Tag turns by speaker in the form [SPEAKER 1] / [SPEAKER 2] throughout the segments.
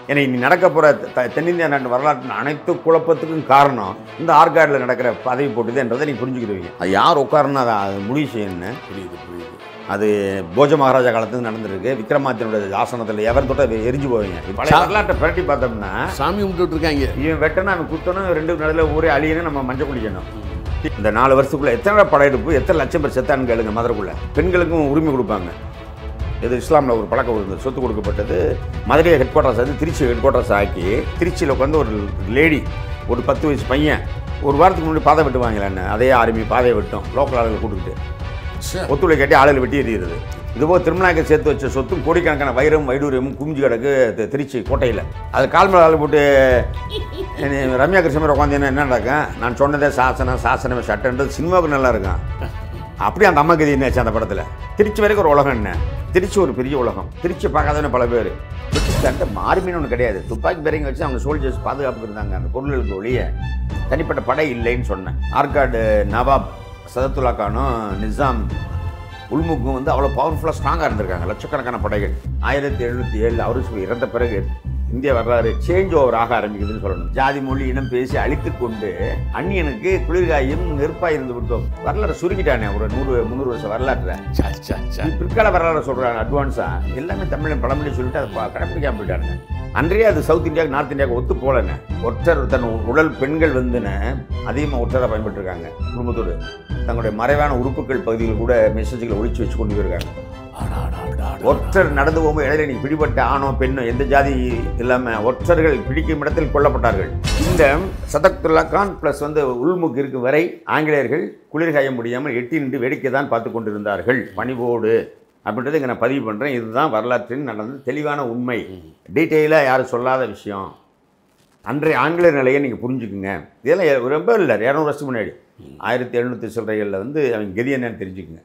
[SPEAKER 1] ஏன்னா இனி நடக்க போகிற தென்னிந்தியா நாட்டு வரலாற்றின் அனைத்து குழப்பத்துக்கும் காரணம் இந்த ஆற்காடில் நடக்கிற பதவி போட்டுதுன்றதை நீ புரிஞ்சுக்கிடுவீங்க அது யார் உட்காருன்னு அதை அது முடிவு செய்யணும்னு
[SPEAKER 2] புரியுது புரியுது
[SPEAKER 1] அது போஜ மகாராஜா காலத்துக்கு நடந்திருக்கு விக்ரமாதித்தனுடைய ஆசனத்தில் எவர் தொட்ட எரிஞ்சு போவீங்க பழைய வரலாற்றை பிரட்டி பார்த்தோம்னா
[SPEAKER 2] சாமி கும்பிட்டு இருக்காங்க
[SPEAKER 1] இவன் வெட்டணும் அவன் குத்தணும் ரெண்டு நடுவில் ஊரே அழியணும் நம்ம மஞ்சள் குளிக்கணும் இந்த நாலு வருஷத்துக்குள்ள எத்தனை படையெடுப்பு எத்தனை லட்சம் பேர் செத்தான்னு கேளுங்க மதுரைக்குள்ள பெண்களுக்கும் உரிமை கொடுப்பாங்க இது இஸ்லாமில் ஒரு பழக்கம் இருந்தது சொத்து கொடுக்கப்பட்டது மதுரையை ஹெட் குவார்ட்டர்ஸ் வந்து திருச்சி ஹெட் குவார்ட்டர்ஸ் ஆக்கி திருச்சியில் உட்காந்து ஒரு லேடி ஒரு பத்து வயசு பையன் ஒரு வாரத்துக்கு முன்னாடி பாதை வெட்டுவாங்களே என்ன அதே ஆர்மி பாதையை வெட்டும் லோக்கல் ஆளுகளை கூட்டுக்கிட்டு
[SPEAKER 2] ச்சே.
[SPEAKER 1] ஒத்துழை கட்டி ஆளுகளை வெட்டி எறிகிறது இதுபோல் திருமணாக்க சேர்த்து வச்ச சொத்தும் கோடிக்கணக்கான வைரம் வைடூரியமும் குமிஞ்சு கிடக்கு தி- திருச்சி கோட்டையில் அது கால் மேல ஆள் போட்டு நீ ரம்யா கிருஷ்ணன் உட்காந்து என்ன நடக்கும் நான் சொன்னதே சாசனம் சாசனமே சட்டன்றது சினிமாவுக்கு நல்லா இருக்கும் அப்படியே அந்த அம்மா கதி என்னாச்சு அந்த படத்தில் திருச்சி வரைக்கும் ஒரு உலகம் என்ன திருச்சி ஒரு பெரிய உலகம் திருச்சி பார்க்காதவன பல பேர் பிரிட்டிஷ்கார்ட்ட மாறுமீன் ஒன்று கிடையாது துப்பாக்கி பேரிங்க வச்சு அவங்க சோல்ஜர்ஸ் பாதுகாப்பு இருந்தாங்க அந்த பொருள்களுக்கு ஒழிய தனிப்பட்ட படை இல்லைன்னு சொன்னேன் ஆற்காடு நவாப் சதத்துல்லா கானும் நிசாம் உள்முக்கும் வந்து அவ்வளோ பவர்ஃபுல்லாக ஸ்ட்ராங்காக இருந்திருக்காங்க லட்சக்கணக்கான படைகள் ஆயிரத்தி எழுநூற்றி ஏழில் அவரு இறந்த பிறகு இந்திய வரலாறு சேஞ்ச் ஓவர் ஆக ஆரம்பிக்குதுன்னு சொல்லணும் ஜாதி மொழி இனம் பேசி அழித்து கொண்டு அந்நியனுக்கு குளிர்காயும் நெருப்பாக இருந்து விட்டோம் வரலாறு சுருக்கிட்டானே ஒரு நூறு முந்நூறு வருஷம் வரலாற்றில்
[SPEAKER 2] சா, சா, சா.
[SPEAKER 1] பிற்கால வரலாறு சொல்கிறாங்க அட்வான்ஸாக எல்லாமே தமிழ் பழமொழி சொல்லிட்டு அதை ப- கடைப்பிடிக்காம போயிட்டானுங்க அன்றைய அது சவுத் இந்தியாவுக்கு நார்த் இந்தியாவுக்கு ஒத்து போலங்க ஒற்றர் தன் உடல் பெண்கள் வந்துன அதிகமாக ஒற்றரை பயன்பட்டுருக்காங்க குடும்பத்தோடு தங்களுடைய மறைவான உறுப்புகள் பகுதியில் கூட மெசேஜ்களை ஒழிச்சு வச்சு கொண்டு போயிருக்காங்க
[SPEAKER 2] அடா, அடா, அடா, அடா.
[SPEAKER 1] ஒற்றர் நடந்து போகும்போது இடையில நீ பிடிபட்ட ஆணோ பெண்ணோ எந்த ஜாதி இல்லாமல் ஒற்றர்கள் பிடிக்கும் இடத்தில் கொல்லப்பட்டார்கள் இந்த சதக்துல்லா கான் ப்ளஸ் வந்து உள்முக் இருக்கும் வரை ஆங்கிலேயர்கள் குளிர் காய முடியாமல் எட்டி நின்று வேடிக்கை தான் பார்த்து கொண்டிருந்தார்கள் பணிவோடு அப்படின்றத இங்கே நான் பதிவு பண்ணுறேன் இதுதான் வரலாற்றில் நடந்த தெளிவான உண்மை டீட்டெயிலாக யாரும் சொல்லாத விஷயம் அன்றைய ஆங்கிலேயர் நிலையை நீங்கள் புரிஞ்சுக்குங்க இதெல்லாம் எ- ரொம்ப இல்லை இரநூறு வருஷத்துக்கு முன்னாடி ஆயிரத்தி எழுநூற்றி சில்லறைகளில் வந்து அவங்க கெதி என்னன்னு தெரிஞ்சுக்குங்க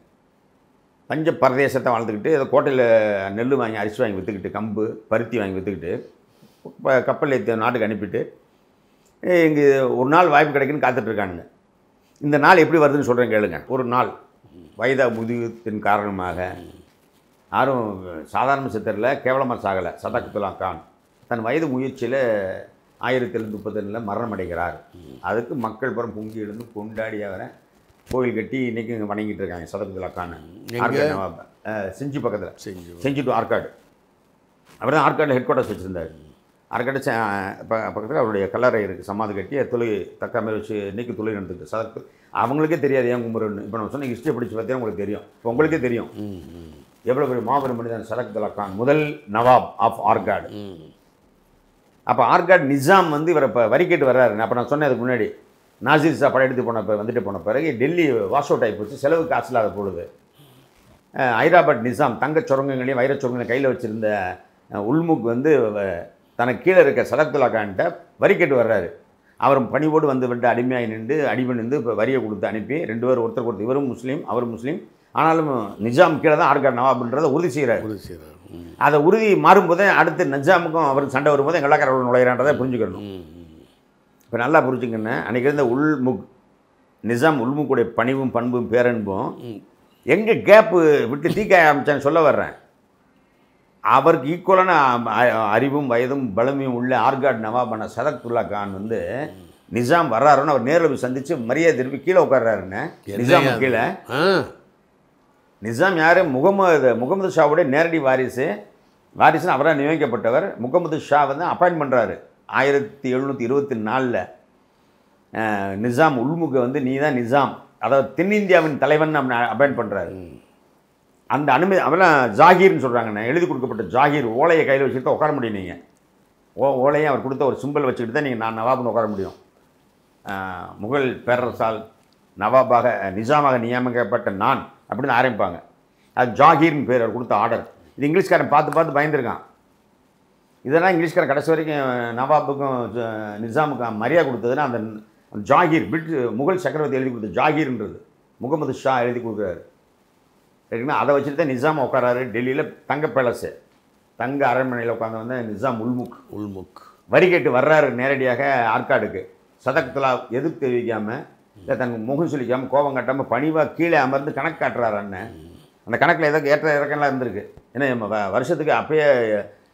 [SPEAKER 1] பஞ்ச பிரதேசத்தை வாழ்ந்துக்கிட்டு ஏதோ கோட்டையில் நெல் வாங்கி அரிசி வாங்கி விற்றுக்கிட்டு கம்பு பருத்தி வாங்கி விற்றுக்கிட்டு இப்போ கப்பல் ஏற்றி நாட்டுக்கு அனுப்பிட்டு இங்கே ஒரு நாள் வாய்ப்பு கிடைக்குன்னு காத்துட்ருக்கானுங்க இந்த நாள் எப்படி வருதுன்னு சொல்கிறேன் கேளுங்க ஒரு நாள் வயதா முதுகத்தின் காரணமாக யாரும் சாதாரண சித்தரில் கேவலமாக சாகலை சதாக்கத்துல்லா கான் தன் வயது முயற்சியில் ஆயிரத்தி எழுநூத்தி முப்பத்தொன்னில் மரணம் அடைகிறார் அதுக்கு மக்கள் புறம் பொங்கி எழுந்து கொண்டாடி அவரை கோயில் கட்டி இன்றைக்கி இங்கே வணங்கிட்டு இருக்காங்க சதாக்கத்துல்லா கான்
[SPEAKER 2] எங்க?
[SPEAKER 1] ஆற்காடு நவாப். அஹ், செஞ்சி பக்கத்தில்
[SPEAKER 2] செஞ்சு
[SPEAKER 1] செஞ்சி டு ஆற்காடு அவர் தான் ஆற்காடில் ஹெட் குவார்ட்டர்ஸ் வச்சுருந்தார் ஆற்காடு செ- ப- பக்கத்தில் அவருடைய கல்லறை இருக்குது சமாதி கட்டி அது தொழுகை தக்க மாதிரி வச்சு இன்னைக்கு தொழுகை நடந்துட்டு சதக்கு அவங்களுக்கே தெரியாது ஏன் கும்புறன்னு இப்போ நம்ம சொன்ன ஹிஸ்ட்ரி படித்து பார்த்தீங்கன்னா உங்களுக்கு தெரியும் இப்போ உங்களுக்கே தெரியும்
[SPEAKER 2] ம், ம்,
[SPEAKER 1] எவ்வளோ பெரிய மாபெரும் மனிதன் சரக் தலா கான் முதல் நவாப் ஆஃப் ஆர்காடு
[SPEAKER 2] ம்.
[SPEAKER 1] அப்போ ஆர்காட் நிசாம் வந்து இவரை இப்போ வரி கேட்டு வர்றாரு அப்போ நான் சொன்னேன் அதுக்கு முன்னாடி நாசிர் ஷா படையெடுத்து போன பிறகு வந்துட்டு போன பிறகு டெல்லி வாஷ் அவுட் ஆகி போச்சு செலவு காசு இல்லாத பொழுது அஹ், ஹைதராபாத் நிசாம் தங்கச் சுரங்கங்களையும் வைரச் சுரங்கங்களையும் கையில் வச்சுருந்த அஹ், உல்முக் வந்து வ- தனக்கு கீழே இருக்க சதக்துல்லா கான்கிட்ட வரி கேட்டு வர்றாரு அவர் பணிவோடு வந்து விட்டு அடிமையாகி நின்று அடிமை நின்று இப்போ வரியை கொடுத்து அனுப்பி ரெண்டு பேரும் ஒருத்தர் கொடுத்து இவரும் முஸ்லீம் அவரும் முஸ்லீம் ஆனாலும் நிஜாம் கீழே தான் ஆர்காட் நவாப்ன்றதை உறுதி செய்கிறார்
[SPEAKER 2] உறுதி செய்றார். ம்,
[SPEAKER 1] அதை உறுதி மாறும்போதே அடுத்து நிஜாமுக்கும் அவருக்கு சண்டை வரும்போது வெள்ளக்காரர்கள் நுழையிறான்றதை புரிஞ்சுக்கணும்
[SPEAKER 2] ம், ம்.
[SPEAKER 1] இப்போ நல்லா புரிஞ்சுக்கண்ணே அன்றைக்கி இருந்த உள்முக் நிஜாம் உள்முக்குடைய பணிவும் பண்பும் பேரன்பும்
[SPEAKER 2] ம்.
[SPEAKER 1] எங்கே கேப்பு விட்டு தீக்காய ஆரம்பிச்சான்னு சொல்ல வர்றேன் அவருக்கு ஈக்குவலான அ- அறிவும் வயதும் பலமையும் உள்ள ஆர்காட் நவாபான சதக்துல்லா கான் வந்து நிஜாம் வர்றாருன்னு அவர் நேரில் போய் சந்தித்து மரியாதை திருப்பி கீழே உட்கார்றாருன்னு நிஜாம்
[SPEAKER 2] என்னய்யா அது?
[SPEAKER 1] கீழே
[SPEAKER 2] ஆ,
[SPEAKER 1] நிசாம் யார் முகமது முகமது ஷாவுடைய நேரடி வாரிசு வாரிசுன்னு அவராக நியமிக்கப்பட்டவர் முகமது ஷா வந்து அப்பாயின்ட் பண்ணுறாரு ஆயிரத்தி எழுநூற்றி இருபத்தி நாலில் நிசாம் உள்முக வந்து நீ தான் நிசாம் அதாவது தென்னிந்தியாவின் தலைவன் அப்பாயின்ட் பண்ணுறாரு அந்த அனுமதி அவெல்லாம் ஜாகீர்னு சொல்கிறாங்கண்ணே எழுதி கொடுக்கப்பட்ட ஜாகீர் ஓலையை கையில் வச்சுட்டு உட்கார முடியும் நீங்கள் ஓ ஓலையை அவர் கொடுத்த ஒரு சிம்பிள் வச்சுக்கிட்டு தான் நீங்கள் நான் நவாப்னு உட்கார முடியும் ஆஹ், முகல் பேரரசால் நவாபாக நிஜாமாக நியமிக்கப்பட்ட நான் அப்படின்னு ஆரம்பிப்பாங்க அது ஜாகீர்னு பேர் அவர் கொடுத்த ஆர்டர் இது இங்கிலீஷ்காரன் பார்த்து பார்த்து பயந்துருக்கான் இதெல்லாம் இங்கிலீஷ்காரன் கடைசி வரைக்கும் நவாபுக்கும் ஜ- நிசாமுக்கும் மரியாதை கொடுத்ததுன்னா அந்த அந்த ஜாகீர் பிரிட்டு முகல் சக்கரவர்த்தி எழுதி கொடுத்த ஜாகீர்ன்றது முகமது ஷா எழுதி கொடுக்குறாரு சரிங்களா அதை வச்சுட்டு தான் நிசாம் உட்காராரு டெல்லியில் தங்க பேலஸு தங்க அரண்மனையில் உட்காந்து வந்து நிசாம் உள்முக்
[SPEAKER 2] உள்முக்
[SPEAKER 1] வரி கேட்டு வர்றாரு நேரடியாக ஆற்காடுக்கு சதக்கத்தில் எதிர்ப்பு தெரிவிக்காமல் இல்லை தன் முகம் சொல்லிக்காமல் கோபம் காட்டாமல் பணிவாக கீழே அமர்ந்து கணக்கு காட்டுறாரு அண்ணன் அந்த கணக்கில் ஏதோ ஏற்ற இறக்கம்லாம் இருந்திருக்கு ஏன்னா நம்ம வ- வருஷத்துக்கு அப்பயே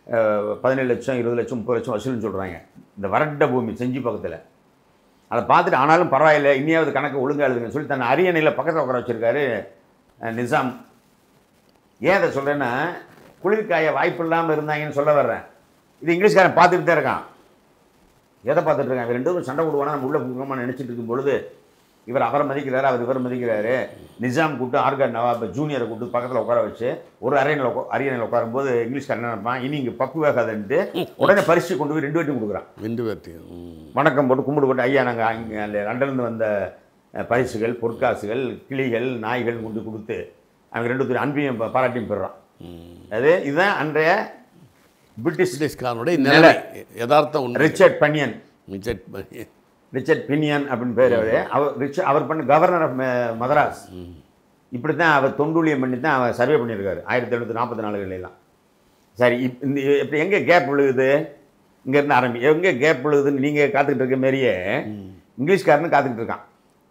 [SPEAKER 1] அஹ், பதினேழு லட்சம் இருபது லட்சம் முப்பது லட்சம் வசூல்னு சொல்கிறாங்க இந்த வறண்ட பூமி செஞ்சி பக்கத்தில் அதை பார்த்துட்டு ஆனாலும் பரவாயில்லை இனியாவது கணக்கு ஒழுங்கா எழுதுங்கன்னு சொல்லி தன் அரியணையில் பக்கத்தில் உட்கார வச்சிருக்காரு அஹ், நிசாம் ஏன் அதை சொல்கிறேன்னா குளிர்காய வாய்ப்பு இல்லாமல் இருந்தாங்கன்னு சொல்ல வர்றேன் இது இங்கிலீஷ்காரன் பார்த்துட்டு தான் இருக்கான் எதை பார்த்துட்டு இருக்கான் இவன் ரெண்டு பேரும் சண்டை போடுவானா நம்ம உள்ள புக்கமாக நினச்சிட்டு இருக்கும் பொழுது இவர் அவரை மதிக்கிறாரு அவர் இவர் மதிக்கிறாரு நிஜாம் கூப்பிட்டு ஆர்கா நவாப் ஜூனியரை கூப்பிட்டு பக்கத்தில் உட்கார வச்சு ஒரு அரியணையில் உட்கா அரியணையில் உட்காரும்போது இங்கிலீஷ்காரன் என்ன நினைப்பான் இனி இங்கே பப்பு வேகாதுன்ட்டு உடனே பரிசு கொண்டு போய் ரெண்டு பேர்ட்டும் கொடுக்குறான்
[SPEAKER 2] ரெண்டு பேர்த்தையும் ம்.
[SPEAKER 1] வணக்கம் போட்டு கும்பிடு போட்டு ஐயா நாங்கள் அங்கே அந்த லண்டன்லேருந்து வந்த அஹ், பரிசுகள் பொற்காசுகள் கிளிகள் நாய்கள் கொண்டு கொடுத்து அவங்க ரெண்டு பேரும் அன்பையும் பா- பாராட்டியும் பெறுறான்
[SPEAKER 2] ம்.
[SPEAKER 1] அது இதுதான் அன்றைய பிரிட்டிஷ்
[SPEAKER 2] பிரிட்டிஷ்காரனுடைய நிலை யதார்த்தம் உண்மை
[SPEAKER 1] ரிச்சர்ட் பனியன்
[SPEAKER 2] ரிச்சர்ட் பண்ணி
[SPEAKER 1] ரிச்சர்ட் பினியன் அப்படின்னு பேர் அவர் அவர் ரிச்ச அவர் பண்ண கவர்னர் ஆஃப் மதராஸ் இப்படி தான் அவர் தொண்டுலியம் பண்ணி தான் அவர் சர்வே பண்ணியிருக்காரு ஆயிரத்தி எழுநூற்றி நாற்பத்தி நாலுகளெல்லாம் சரி இப் இந்த இப்போ எங்கே கேப் விழுகுது இங்கேருந்து ஆரம்பி எங்கே கேப் விழுகுதுன்னு நீங்கள் காத்துக்கிட்டு இருக்க மாரியே இங்கிலீஷ்காரனு காத்துக்கிட்டு இருக்கான்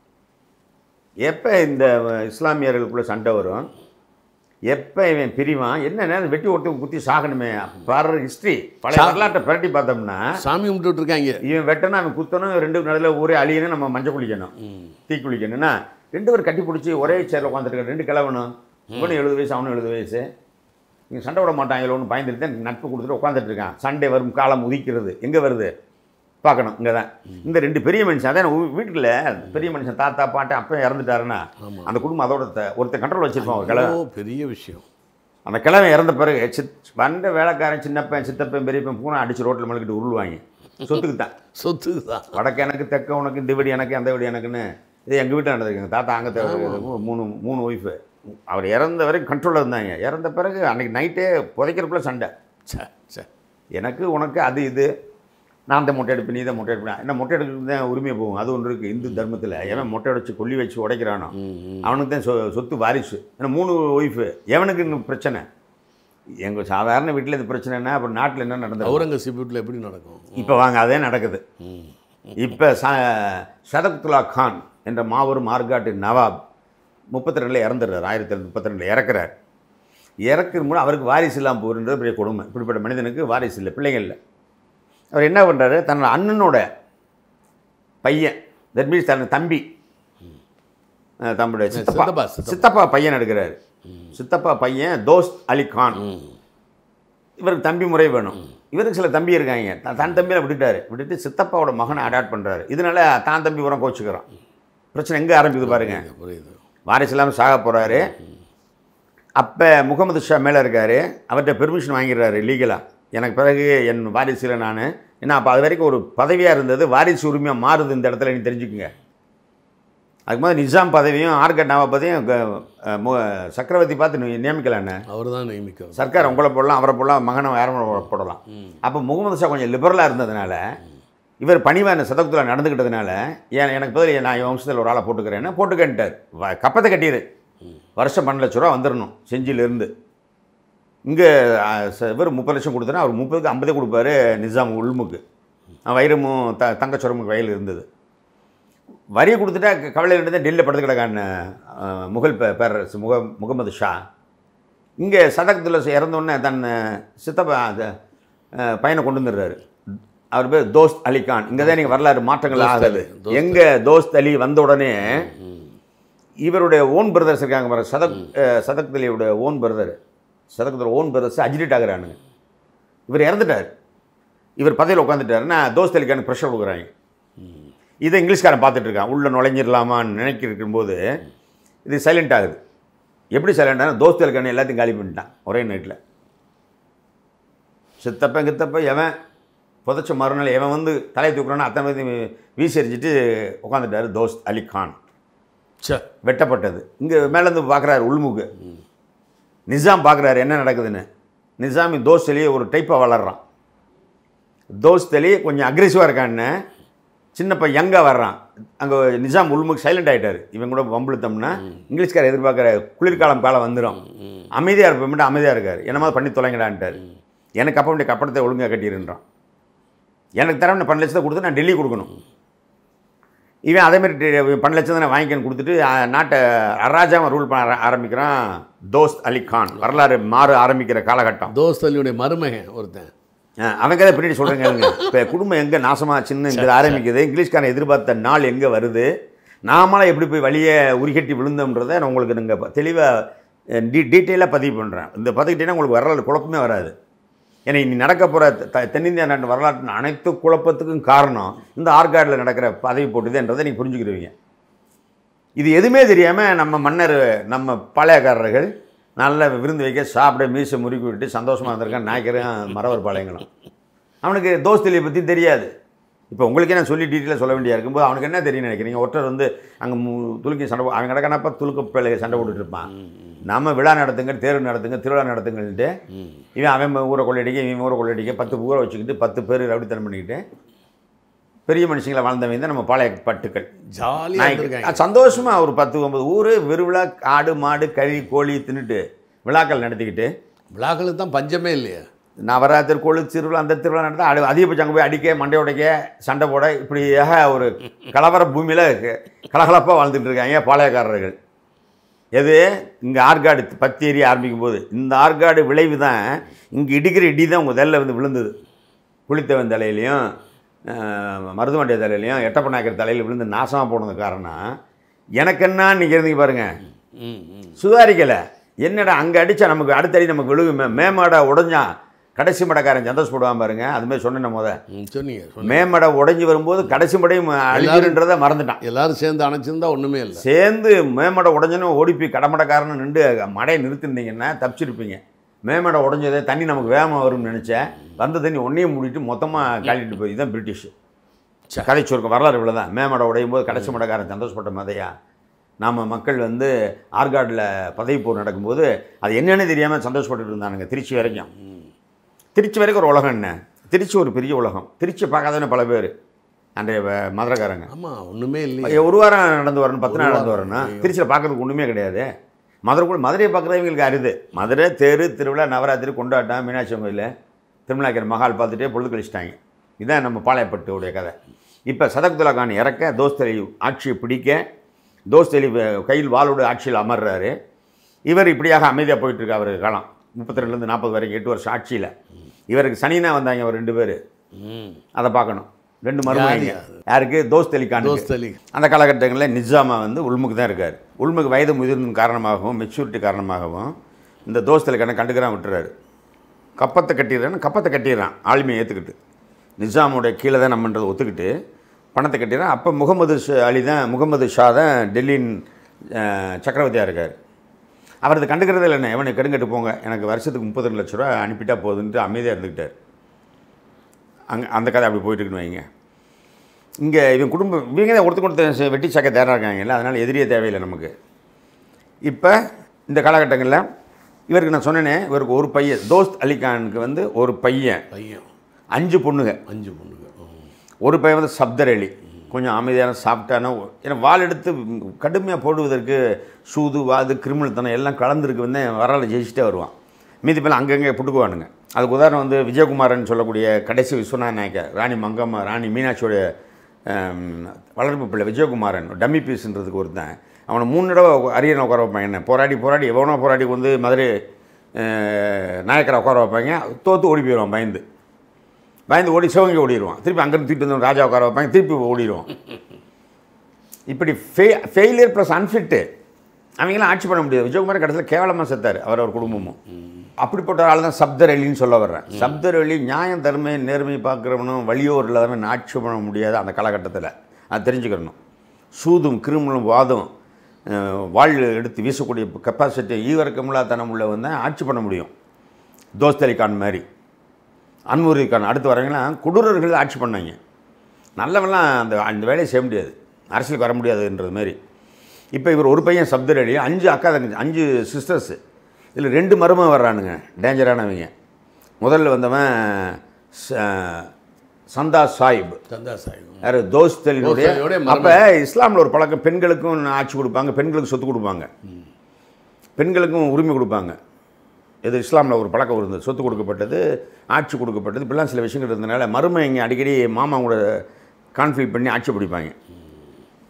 [SPEAKER 1] எப்போ இந்த இஸ்லாமியர்களுக்குள்ள சண்டை வரும் எப்போ இவன் பிரிவான் என்ன வெட்டி ஒருத்தன் குத்தி சாகணுமே வர்ற ஹிஸ்ட்ரி பழைய
[SPEAKER 2] சா-
[SPEAKER 1] வரலாற்றை புரட்டி பார்த்தோம்னா
[SPEAKER 2] சாமி கும்பிட்டு இருக்காங்க
[SPEAKER 1] இவன் வெட்டணும் அவன் குத்தணும் ரெண்டு நடுவில் ஒரே அழியணும் நம்ம மஞ்சள் குளிக்கணும்
[SPEAKER 2] ம்.
[SPEAKER 1] தீ குளிக்கணும்னா ரெண்டு பேரும் கட்டி பிடிச்சி ஒரே சேரில் உட்காந்துருக்க ரெண்டு கிழவனும் இவனும் எழுபது வயசு அவனும் எழுபது வயசு இவங்க சண்டை விட மாட்டாங்களோ ஒன்று பயந்துட்டு தான் நட்பு கொடுத்துட்டு உட்காந்துட்டு இருக்கான் சண்டை வரும் காலம் உதிக்கிறது எங்கே வருது பார்க்கணும் இங்கே தான் இந்த ரெண்டு பெரிய மனுஷன் அதான் வீட்டில் பெரிய மனுஷன் தாத்தா பாட்டன் அப்போ இறந்துட்டாருன்னா
[SPEAKER 2] ஆமா.
[SPEAKER 1] அந்த குடும்பம் அதோட த- ஒருத்தன் கண்ட்ரோல் வச்சிருப்பான் ஒரு கிழவன்
[SPEAKER 2] ஓ பெரிய விஷயம்
[SPEAKER 1] அந்த கிழவன் இறந்த பிறகு சித் வந்த வேலைக்காரன் சின்னப்பன் சித்தப்பன் பெரியப்பன் பூனை அடிச்சு ரோட்டில் மலைக்கிட்டு உருள்வாங்க சொத்துக்கு தான்
[SPEAKER 2] சொத்து தான்
[SPEAKER 1] வடக்கு எனக்கு தெக்க உனக்கு இந்த வீடு எனக்கு அந்த வீடு எனக்குன்னு இது எங்கள் வீட்டில் நடந்திருக்குங்க தாத்தா அங்கே தேவை மூணு மூணு ஒய்ஃபு அவர் இறந்த வரைக்கும் கண்ட்ரோலில் இருந்தாங்க இறந்த பிறகு அன்றைக்கி நைட்டே புதைக்கிறப்பல சண்டை
[SPEAKER 2] சே சே
[SPEAKER 1] எனக்கு உனக்கு அது இது நான் தான் மொட்டை எடுப்பேன் நீ தான் மொட்டை எடுப்பேன் என்ன மொட்டை எடுக்கிறது தான் உரிமை போகும் அது ஒன்று இருக்குது இந்து தர்மத்தில் எவன் மொட்டை அடிச்சு கொல்லி வச்சு உடைக்கிறானோ
[SPEAKER 2] ம், ம்.
[SPEAKER 1] அவனுக்கு தான் சொ சொத்து வாரிசு ஏன்னா மூணு ஒய்ஃபு எவனுக்கு இன்னும் பிரச்சனை எங்கள் சாதாரண வீட்டில் இது பிரச்சனைனா அப்புறம் நாட்டில் என்ன நடந்தது
[SPEAKER 2] அவுரங்கசீப் வீட்டில் எப்படி நடக்கும்
[SPEAKER 1] இப்போ வாங்க அதே நடக்குது
[SPEAKER 2] ம்.
[SPEAKER 1] இப்போ ச சதக்துல்லா கான் என்ற மாபெரும் மார்காட்டு நவாப் முப்பத்தி ரெண்டில் இறந்துடுறார் ஆயிரத்தி தொள்ளாயிரத்தி முப்பத்தி ரெண்டில் இறக்குறார் இறக்குற மூலம் அவருக்கு வாரிசு இல்லாமல் போகுன்றது பெரிய கொடுமை இப்படிப்பட்ட மனிதனுக்கு வாரிசு இல்லை பிள்ளைகள் இல்லை அவர் என்ன பண்ணுறாரு தன்னோட அண்ணனோட பையன் தட் மீன்ஸ் தன் தம்பி அஹ் தம்முடைய சித்தப்பா
[SPEAKER 2] சித்தப்பா, சித்தப்பா.
[SPEAKER 1] சித்தப்பா பையன் எடுக்கிறாரு சித்தப்பா பையன் தோஸ்த் அலி கான்
[SPEAKER 2] ம்.
[SPEAKER 1] இவருக்கு தம்பி முறை வேணும் இவருக்கு சில தம்பி இருக்காங்க த- தன் தம்பியை விட்டுட்டாரு விட்டுட்டு சித்தப்பாவோட மகனை அடாப்ட் பண்ணுறாரு இதனால தான் தம்பி உரம் கோச்சுக்கிறான் பிரச்சனை எங்கே ஆரம்பிக்குது பாருங்க
[SPEAKER 2] புரியுது, புரியுது
[SPEAKER 1] வாரிசு இல்லாமல் சாக போகிறாரு அப்போ முகமது ஷா மேலே இருக்கார் அவர்கிட்ட பெர்மிஷன் வாங்கிடுறாரு லீகலாக எனக்கு பிறகு என் வாரிசில் நான் ஏன்னா அப்போ அது வரைக்கும் ஒரு பதவியாக இருந்தது வாரிசு உரிமையாக மாறுது இந்த இடத்துல நீ தெரிஞ்சுக்குங்க அதுக்கு முதல்ல நிஜாம் பதவியும் ஆர்கட் நவாப் பதவியும் க- அஹ் மு- சக்கரவர்த்தி பார்த்து நீ நியமிக்கலான்னு
[SPEAKER 2] அவர் தான் நியமிக்கிறது
[SPEAKER 1] சர்க்கார் உங்களை போடலாம் அவரை போடலாம் மகனை யாரும் போடலாம் அப்போ முகமது ஷா கொஞ்சம் லிபரலாக இருந்ததுனால இவர் பணிவான சதகுத்தில் நடந்துக்கிட்டதுனால ஏன் எனக்கு பதில் நான் என் வம்சத்தில் ஒரு ஆளை போட்டுக்கிறேன்னு போட்டுக்கன்ட்டார் வ- கப்பத்தை கட்டிடு வருஷம் பன்னெண்டு லட்ச ரூபா வந்துடணும் செஞ்சியிலேருந்து இங்கே இவர் முப்பது லட்சம் கொடுத்தனா அவர் முப்பதுக்கு ஐம்பதே கொடுப்பாரு நிசாம் உள்முக்கு அஹ் வைரமும் த தங்கச்சுரமுக்கு வயல் இருந்தது வரியை கொடுத்துட்டா க- கவலை இருந்தது டெல்லியில் படுத்து கிடக்கான அஹ், முகல் பே- பேரரசு முக முகமது ஷா இங்கே சதகத்தில் இறந்தோடனே தன் சித்தப்பா அந்த அஹ், பையனை கொண்டு வந்துடுறாரு அவர் பேர் தோஸ்த் அலி கான் இங்கே தான் நீங்கள் வரலாறு மாற்றங்கள்
[SPEAKER 2] தோஸ்த்
[SPEAKER 1] ஆகுது
[SPEAKER 2] அலி, தோஸ்த்
[SPEAKER 1] எங்கே தோஸ்த் அலி வந்த உடனே இவருடைய ஓன் பிரதர்ஸ் இருக்காங்க பாருங்க சதக் அஹ், சதக் அலியோட ஓன் பிரதர் சதகத்தில் ஓன் பிரதர்ஸ் அஜிடேட் ஆகுறானுங்க இவர் இறந்துட்டார் இவர் பதவியில் உட்காந்துட்டாருன்னா தோஸ்த் அலிக்கானுக்கு ப்ரெஷர் கொடுக்குறாங்க இதை இங்கிலீஷ்காரன் பார்த்துட்டு இருக்கான் உள்ளே நுழைஞ்சிடலாமான்னு நினைக்கிருக்கும் போது இது சைலண்ட் ஆகுது எப்படி சைலண்ட் ஆகுது தோஸ்த் அலிக்கான எல்லாத்தையும் காலி பண்ணிட்டான் ஒரே நைட்டில் சித்தப்பன் கித்தப்ப எவன் புதைச்ச மறுநாள் எவன் வந்து தலையை தூக்குறானோ அத்தனை பேர்த்தையும் வீசி எறிஞ்சிட்டு உட்காந்துட்டாரு தோஸ்த் அலி கான்
[SPEAKER 2] சே
[SPEAKER 1] வெட்டப்பட்டது இங்கே மேலேருந்து பார்க்குறாரு உள்முகு நிசாம் பார்க்குறாரு என்ன நடக்குதுன்னு நிசாமி தோஸ்த் அலியை ஒரு டைப்பாக வளர்றான் தோஸ்த் அலி கொஞ்சம் அக்ரெசிவாக இருக்கான்னு சின்ன பையன் யங்காக வர்றான் அங்கே நிசாம் உள்முக்கு சைலண்ட் ஆகிட்டார் இவன் கூட வம்புழுத்தோம்னா இங்கிலீஷ்கார எதிர்பார்க்குற குளிர்காலம் காலம் வந்துடும் அமைதியாக இருப்ப மட்டும் அமைதியாக இருக்கார் என்னமா பண்ணி தொலைங்கடான்ட்டார் எனக்கு அப்போ வேண்டிய கப்படத்தை ஒழுங்காக கட்டிடுன்றான் எனக்கு தர வேண்டிய பன்னெண்டு லட்சத்தை கொடுத்து நான் டெல்லி கொடுக்கணும் இவன் அதே மாதிரி டி- பன்னெண்டு லட்சம் தானே வாங்கிக்கன்னு கொடுத்துட்டு அஹ், நாட்டை அராஜாம ரூல் பண்ண ஆர- ஆரம்பிக்கிறான் தோஸ்த் அலி கான் வரலாறு மாற ஆரம்பிக்கிற காலகட்டம்
[SPEAKER 2] தோஸ்த் அலியுடைய மருமகன் ஒருத்தன்
[SPEAKER 1] அஹ், அவன் கதை பின்னாடி சொல்கிறேங்க இப்போ குடும்பம் எங்கே நாசமாச்சுன்னு இங்கே ஆரம்பிக்குது இங்கிலீஷ்காரன் எதிர்பார்த்த நாள் எங்கே வருது நாமளாம் எப்படி போய் வழியை உரிகட்டி விழுந்தோம்ன்றதை நான் உங்களுக்கு நீங்கள் தெளிவாக டீ டீட்டெயிலாக பதிவு பண்ணுறேன் இந்த பதிக்கிட்டேன்னா உங்களுக்கு வரலாறு குழப்பமே வராது ஏன்னா இனி நடக்க போகிற த தென்னிந்தியா நாட்டு வரலாற்றின் அனைத்து குழப்பத்துக்கும் காரணம் இந்த ஆர்காடில் நடக்கிற பதவி போட்டுதுன்றதை நீங்கள் புரிஞ்சுக்கிடுவீங்க இது எதுவுமே தெரியாமல் நம்ம மன்னர் நம்ம பாளையக்காரர்கள் நல்ல விருந்து வைக்க சாப்பிட மீசை முறுக்கி விட்டு சந்தோஷமாக இருந்திருக்கான் நாய்க்கரும் மரவர் பாளையங்களும் அவனுக்கு தோஸ்தலியை பற்றி தெரியாது இப்போ உங்களுக்கே நான் சொல்லி டீட்டெயிலாக சொல்ல வேண்டியா இருக்கும்போது அவனுக்கு என்ன தெரியும் நினைக்கிறீங்க ஒருத்தர் வந்து அங்கே துலுக்கி சண்டை போ- அவன் கிடக்கானப்ப துலுக்க பிள்ளைங்க சண்டை போட்டுட்டு இருப்பான் நம்ம விழா நடத்துங்க தேர்வு நடத்துங்க திருவிழா நடத்துங்கன்ட்டு இவன் அவன் ஊரை கொள்ளையடிக்க இவன் ஊரை கொள்ளையடிக்க பத்து ஊரை வச்சுக்கிட்டு பத்து பேர் ரவுடித்தனம் பண்ணிக்கிட்டு பெரிய மனுஷங்களை வாழ்ந்தவங்க தான் நம்ம பாளைய பட்டுக்கள்
[SPEAKER 2] ஜாலியாக
[SPEAKER 1] நாய்க்கு.
[SPEAKER 2] இருந்திருக்காங்க
[SPEAKER 1] அது சந்தோஷமா ஒரு பத்து ஒன்பது ஊர் விருவிழா ஆடு மாடு கறி கோழி தின்னுட்டு விழாக்கள் நடத்திக்கிட்டு
[SPEAKER 2] விழாக்களுக்கு தான் பஞ்சமே இல்லையா
[SPEAKER 1] நவராத்திரி கோழி திருவிழா அந்த திருவிழா நடத்த அடி அதிகபட்சம் அங்கே போய் அடிக்க மண்டை உடைக்க சண்டை போட இப்படியாக ஒரு கலவர பூமியில் கலகலப்பாக வாழ்ந்துட்டு இருக்காங்க பாளையக்காரர்கள் எது இங்கே ஆற்காடு பத்து ஏரி ஆரம்பிக்கும் போது இந்த ஆற்காடு விளைவு தான் இங்கே இடிக்கிற இடி தான் உங்கள் தலையில் வந்து விழுந்தது புளித்தவன் தலையிலையும் அஹ், மருதுவண்டிய தலையிலையும் எட்டப்பநாயக்கர் தலையில் விழுந்து நாசமாக போனது காரணம் எனக்கு என்ன நீங்கள் இருந்தீங்க பாருங்கள்
[SPEAKER 2] ம் ம்
[SPEAKER 1] சுதாரிக்கலை என்னடா அங்கே அடித்தா நமக்கு அடுத்த அடி நமக்கு விழுகுமே மேமாடை உடஞ்சான் கடைசி மடைக்காரன் சந்தோஷப்படுவான் பாருங்க அதுமாதிரி சொன்னேன் முத
[SPEAKER 2] ம் சொன்னீங்க சொன்னீங்க
[SPEAKER 1] மேமடை உடைஞ்சு வரும்போது கடைசி மடையும் அழிஞ்சிருன்றதை மறந்துட்டான்
[SPEAKER 2] எல்லாரும் சேர்ந்து அணைச்சிருந்தா ஒன்றுமே இல்லை
[SPEAKER 1] சேர்ந்து மேமடை உடஞ்சனும் ஓடி போய் கடமடைக்காரன்னு நின்று மடையை நிறுத்திருந்தீங்கன்னா தப்பிச்சிருப்பீங்க மேமடை உடஞ்சதே தண்ணி நமக்கு வேகமாக வரும்னு நினச்சேன் வந்த தண்ணி ஒன்றையும் மூடிட்டு மொத்தமாக காலிட்டு போய் இதுதான் பிரிட்டிஷ்
[SPEAKER 2] சரி.
[SPEAKER 1] கதை சுருக்கம் வரலாறு இவ்வளோ தான் மேமடை உடையும் போது கடைசி மடைக்காரன் சந்தோஷப்பட்ட மதையா நாம் மக்கள் வந்து ஆற்காட்டில் பதவி போர் நடக்கும்போது அது என்னன்னு தெரியாமல் சந்தோஷப்பட்டுட்டு இருந்தானுங்க திருச்சி வரைக்கும் திருச்சி வரைக்கும் ஒரு உலகம் என்ன திருச்சி ஒரு பெரிய உலகம் திருச்சி பார்க்காதவனே பல பேர் அன்றைய வ- மதுரைக்காரங்க
[SPEAKER 2] ஆமாம் ஒன்றுமே இல்லையே
[SPEAKER 1] ஐயா, ஒரு வாரம் நடந்து வரணும் பத்து நாள்
[SPEAKER 2] ஒரு
[SPEAKER 1] நடந்து
[SPEAKER 2] வாரம்.
[SPEAKER 1] வரணும் திருச்சியில் பார்க்கறதுக்கு ஒன்றுமே கிடையாது மதுரை கூட மதுரையை பார்க்குறது இவங்களுக்கு அரிது மதுரை தேரு திருவிழா நவராத்திரி கொண்டாட்டம் மீனாட்சி அம்மன் கோயில் திருமலாக்கிற மகால் பார்த்துட்டே பொழுது கழிச்சிட்டாங்க இதுதான் நம்ம பாளையப்பட்டுடைய கதை இப்போ சதக்துல்லா கான் இறக்க தோஸ்தலி ஆட்சியை பிடிக்க தோஸ்தலி வ- கையில் வாளோடு ஆட்சியில் அமர்றாரு இவர் இப்படியாக அமைதியாக போயிட்டு இருக்கு அவர் காலம் முப்பத்தி ரெண்டுலேருந்து நாற்பது வரைக்கும் எட்டு வருஷம் ஆட்சியில் இவருக்கு சனினா வந்தாங்க ஒரு ரெண்டு பேர்
[SPEAKER 2] ம்
[SPEAKER 1] அதை பார்க்கணும் ரெண்டு மருமகங்க
[SPEAKER 2] யார்
[SPEAKER 1] யாருக்கு தோஸ்தலி கான்
[SPEAKER 2] தோஸ்த் அலி
[SPEAKER 1] அந்த காலகட்டங்களில் நிஜாமா வந்து உள்முக்கு தான் இருக்கார் உள்முக்கு வயது முதிர்ந்த காரணமாகவும் மெச்சூரிட்டி காரணமாகவும் இந்த தோஸ்தலை கண்ணை கண்டுக்கிறான் விட்டுறாரு கப்பத்தை கட்டிடுறான்னு கப்பத்தை கட்டிடுறான் ஆளுமையை ஏற்றுக்கிட்டு நிஜாமுடைய கீழே தான் நம்மன்றதை ஒத்துக்கிட்டு பணத்தை கட்டிடுறான் அப்போ முகமது ஷா- அலி தான் முகமது ஷா தான் டெல்லியின் அஹ், சக்கரவர்த்தியாக இருக்கார் அவர் இது கண்டுக்கிறதே இல்லைண்ணே எவனை கெடுங்கட்டு போங்க எனக்கு வருஷத்துக்கு முப்பது ரெண்டு லட்ச ரூபா அனுப்பிட்டா போதுன்ட்டு அமைதியாக இருந்துக்கிட்டார் அங்கே அந்த கதை அப்படி போயிட்டு இருக்குன்னு வைங்க இங்கே இவன் குடும்பம் இவங்க தான் ஒருத்தர் கொடுத்த வெட்டி சாக்க தயாராக இருக்காங்கல்ல அதனால் எதிரியே தேவையில்லை நமக்கு இப்போ இந்த காலகட்டங்களில் இவருக்கு நான் சொன்னேனே இவருக்கு ஒரு பையன் தோஸ்த் அலிகானுக்கு வந்து ஒரு பையன்
[SPEAKER 2] பையன்
[SPEAKER 1] அஞ்சு பொண்ணுங்க
[SPEAKER 2] அஞ்சு பொண்ணுங்க ம்.
[SPEAKER 1] ஒரு பையன் வந்து சப்தர் அலி கொஞ்சம் அமைதியான சாப்பிட்டான ஏன்னா வாள் எடுத்து கடுமையாக போடுவதற்கு சூது வாது கிரிமினல்தனம் எல்லாம் கலந்துருக்கு வந்து வரலாறு ஜெயிச்சுட்டே வருவான் மீதி பேர் அங்கங்கே புட்டுக்குவானுங்க அதுக்கு உதாரணம் வந்து விஜயகுமாரன் சொல்லக்கூடிய கடைசி விஸ்வநாத நாயக்கர் ராணி மங்கம்மா ராணி மீனாட்சியோடைய ஆம், வளர்ப்பு பிள்ளை விஜயகுமாரன் டம்மி பீஸ்ன்றதுக்கு ஒருத்தன் அவனை மூணு தடவை அரியணை உட்கார வைப்பாங்க என்ன போராடி போராடி எவனோ போராடி வந்து மதுரை அஹ், நாயக்கரை உட்கார வைப்பாங்க தோற்று ஓடி போயிடுவான் பயந்து பயந்து ஓடி சிவகங்கை ஓடிடுவான் திருப்பி அங்கேருந்து தூக்கிட்டு வந்து ராஜா உட்கார வைப்பாங்க திருப்பி ஓடிடுவான் இப்படி ஃபெ ஃபெயிலியர் ப்ளஸ் அன்ஃபிட்டு அவங்களாம் ஆட்சி பண்ண முடியாது விஜயகுமார் கடைசியில் கேவலமாக செத்தார் அவர் அவர் குடும்பமும் அப்படிப்பட்ட ஆள் தான் சப்தர் அலின்னு சொல்ல வர்றேன் சப்தர் அலி நியாயம் தர்மை நேர்மை பார்க்குறவனும் வழியோர் இல்லாதவன் ஆட்சி பண்ண முடியாது அந்த காலகட்டத்தில் அது தெரிஞ்சுக்கிறணும் சூதும் கிரிமினலும் வாதம் அஹ், வாழ் எடுத்து வீசக்கூடிய கெப்பாசிட்டி ஈவரக்கமில்லாத்தனம் உள்ளவன் தான் ஆட்சி பண்ண முடியும் தோஸ்த் அலி கான் மாதிரி அன்வரி கான் அடுத்து வரவங்களாம் கொடூரர்கள் ஆட்சி பண்ணாங்க நல்லவன்லாம் அந்த அந்த வேலையை செய்ய முடியாது அரசியலுக்கு வர முடியாதுன்றது மாதிரி இப்போ இவர் ஒரு பையன் சப்தர் அலி அஞ்சு அக்கா தங்கச்சி அஞ்சு சிஸ்டர்ஸு இதில் ரெண்டு மருமகன் வர்றானுங்க டேஞ்சரானவங்க முதல்ல வந்தவன் ச- சந்தா சாஹிப்
[SPEAKER 2] சந்தா சாஹிப்
[SPEAKER 1] யார் தோஸ்தலினுடைய
[SPEAKER 2] தோஸ்தலினுடைய மருமகன்.
[SPEAKER 1] அப்போ இஸ்லாமில் ஒரு பழக்கம் பெண்களுக்கும் ஆட்சி கொடுப்பாங்க பெண்களுக்கு சொத்து கொடுப்பாங்க பெண்களுக்கும் உரிமை கொடுப்பாங்க இது இஸ்லாமில் ஒரு பழக்கம் இருந்தது சொத்து கொடுக்கப்பட்டது ஆட்சி கொடுக்கப்பட்டது இப்படிலாம் சில விஷயங்கள் இருந்ததுனால மருமை இங்கே அடிக்கடி மாமா கூட கான்ஃப்ளிக் பண்ணி ஆட்சி பிடிப்பாங்க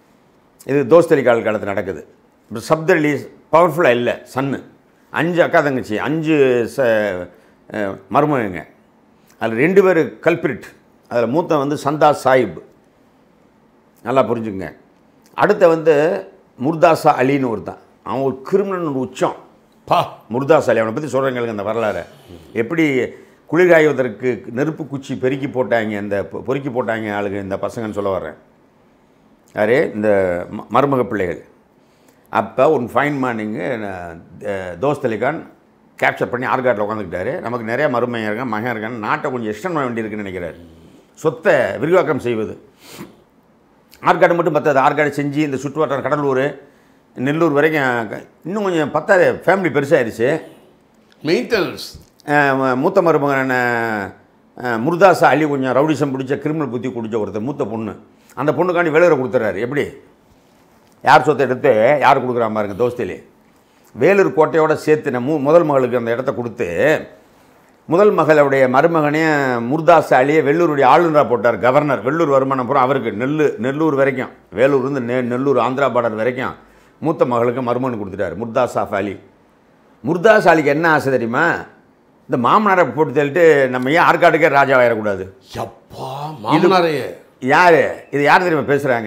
[SPEAKER 1] இது தோஸ்தலி கால காலத்தில் நடக்குது இப்போ சப்தலி பவர்ஃபுல்லாக இல்லை சன்னு அஞ்சு அக்கா தங்கச்சி அஞ்சு ச அஹ், மருமகங்க அதில் ரெண்டு பேர் கல்பிரிட் அதில் மூத்த வந்து சந்தா சாஹிப் நல்லா புரிஞ்சுங்க அடுத்த வந்து முர்தாசா அலின்னு ஒருத்தன் அவன் ஒரு கிரிமினல் ஒரு உச்சம்
[SPEAKER 2] பா
[SPEAKER 1] முர்தாஸ் அலி அவனை பற்றி சொல்கிறேங்களுக்கு அந்த வரலாறு எப்படி குளிர்காய்வதற்கு நெருப்பு குச்சி பெருக்கி போட்டாங்க இந்த பொ- பொறுக்கி போட்டாங்க ஆளுங்க இந்த பசங்கன்னு சொல்ல வர்றேன் யாரு இந்த ம- மருமக பிள்ளைகள் அப்போ ஒரு fine morning Dost Ali Khan capture பண்ணி ஆர்காட்டில் உட்காந்துக்கிட்டாரு நமக்கு நிறைய மருமையாக இருக்கான் மகன் இருக்கான் நாட்டை கொஞ்சம் எக்ஸ்டன் பண்ண வேண்டியிருக்குன்னு நினைக்கிறாரு சொத்தை விரிவாக்கம் செய்வது ஆற்காடு மட்டும் பத்தாது ஆற்காடு செஞ்சு இந்த சுற்றுவட்டாரம் கடலூர் நெல்லூர் வரைக்கும் க- இன்னும் கொஞ்சம் பத்தாது ஃபேமிலி பெருசாகிடுச்சு
[SPEAKER 2] மெயின்டெனன்ஸ்
[SPEAKER 1] மூத்த மருமகன் அஹ், முருதாசா அலி கொஞ்சம் ரவுடிசம் பிடிச்ச கிரிமினல் புத்தி குடிச்ச ஒருத்தர் மூத்த பொண்ணு அந்த பொண்ணுக்காண்டி வேலூரை கொடுத்துட்றாரு எப்படி யார் சொத்தை எடுத்து யார் கொடுக்குறா பாருங்க தோஸ்திலே வேலூர் கோட்டையோட சேர்த்து மூ முதல் மகளுக்கு அந்த இடத்த கொடுத்து முதல் மகளுடைய மருமகனே முர்தாஸ் அலியை வெள்ளூருடைய ஆளுநராக போட்டார் கவர்னர் வெள்ளூர் வருமானம் பூரா அவருக்கு நெல்லு நெல்லூர் வரைக்கும் வேலூர்லேருந்து நெ நெல்லூர் ஆந்திரா பார்டர் வரைக்கும் மூத்த மகளுக்கு மருமகன் கொடுத்துட்டார் முர்தாஸ் ஆஃப் அலி முர்தாஸ் அலிக்கு என்ன ஆசை தெரியுமா இந்த மாமனாரை போட்டு தள்ளிட்டு நம்ம ஏன் ஆற்காட்டுக்கே ராஜாவாயிடக்கூடாது
[SPEAKER 2] எப்பா மாமனாரையே
[SPEAKER 1] யார் இது யார் தெரியுமா பேசுகிறாங்க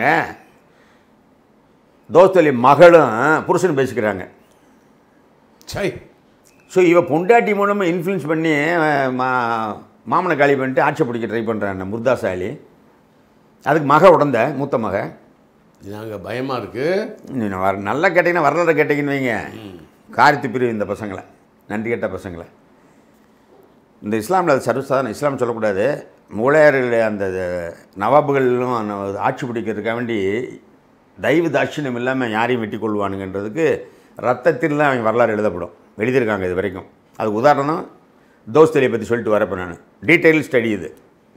[SPEAKER 1] தோஸ்தலி மகளும் புருஷனும் பேசிக்கிறாங்க
[SPEAKER 2] சை
[SPEAKER 1] ஸோ இவ பொண்டாட்டி மூலமாக இன்ஃப்ளூயன்ஸ் பண்ணி அஹ், மா மாமனை காலி பண்ணிட்டு ஆட்சி பிடிக்க ட்ரை பண்ணுறான் முர்தாஸ் அலி அதுக்கு மக உடந்த மூத்த மக
[SPEAKER 2] நாங்கள் பயமாக இருக்குது
[SPEAKER 1] நீ வர நல்லா கேட்டிங்கன்னா வரலாறு கேட்டிங்கன்னு வைங்க காரித்து பிரிவு இந்த பசங்களை நன்றி கெட்ட பசங்களை இந்த இஸ்லாமில் அது சர்வசாதாரண இஸ்லாம் சொல்லக்கூடாது மூளையாரில் அந்த நவாபுகளும் அந்த ஆட்சி பிடிக்கிறதுக்காக வேண்டி தயவு தாட்சியம் இல்லாமல் யாரையும் வெட்டி கொள்வானுங்கன்றதுக்கு ரத்தத்தில் தான் அவங்க வரலாறு எழுதப்படும் எழுதியிருக்காங்க இது வரைக்கும் அதுக்கு உதாரணம் தோஸ்தலியை பற்றி சொல்லிட்டு வரப்போ நான் டீட்டெயில் ஸ்டடி இது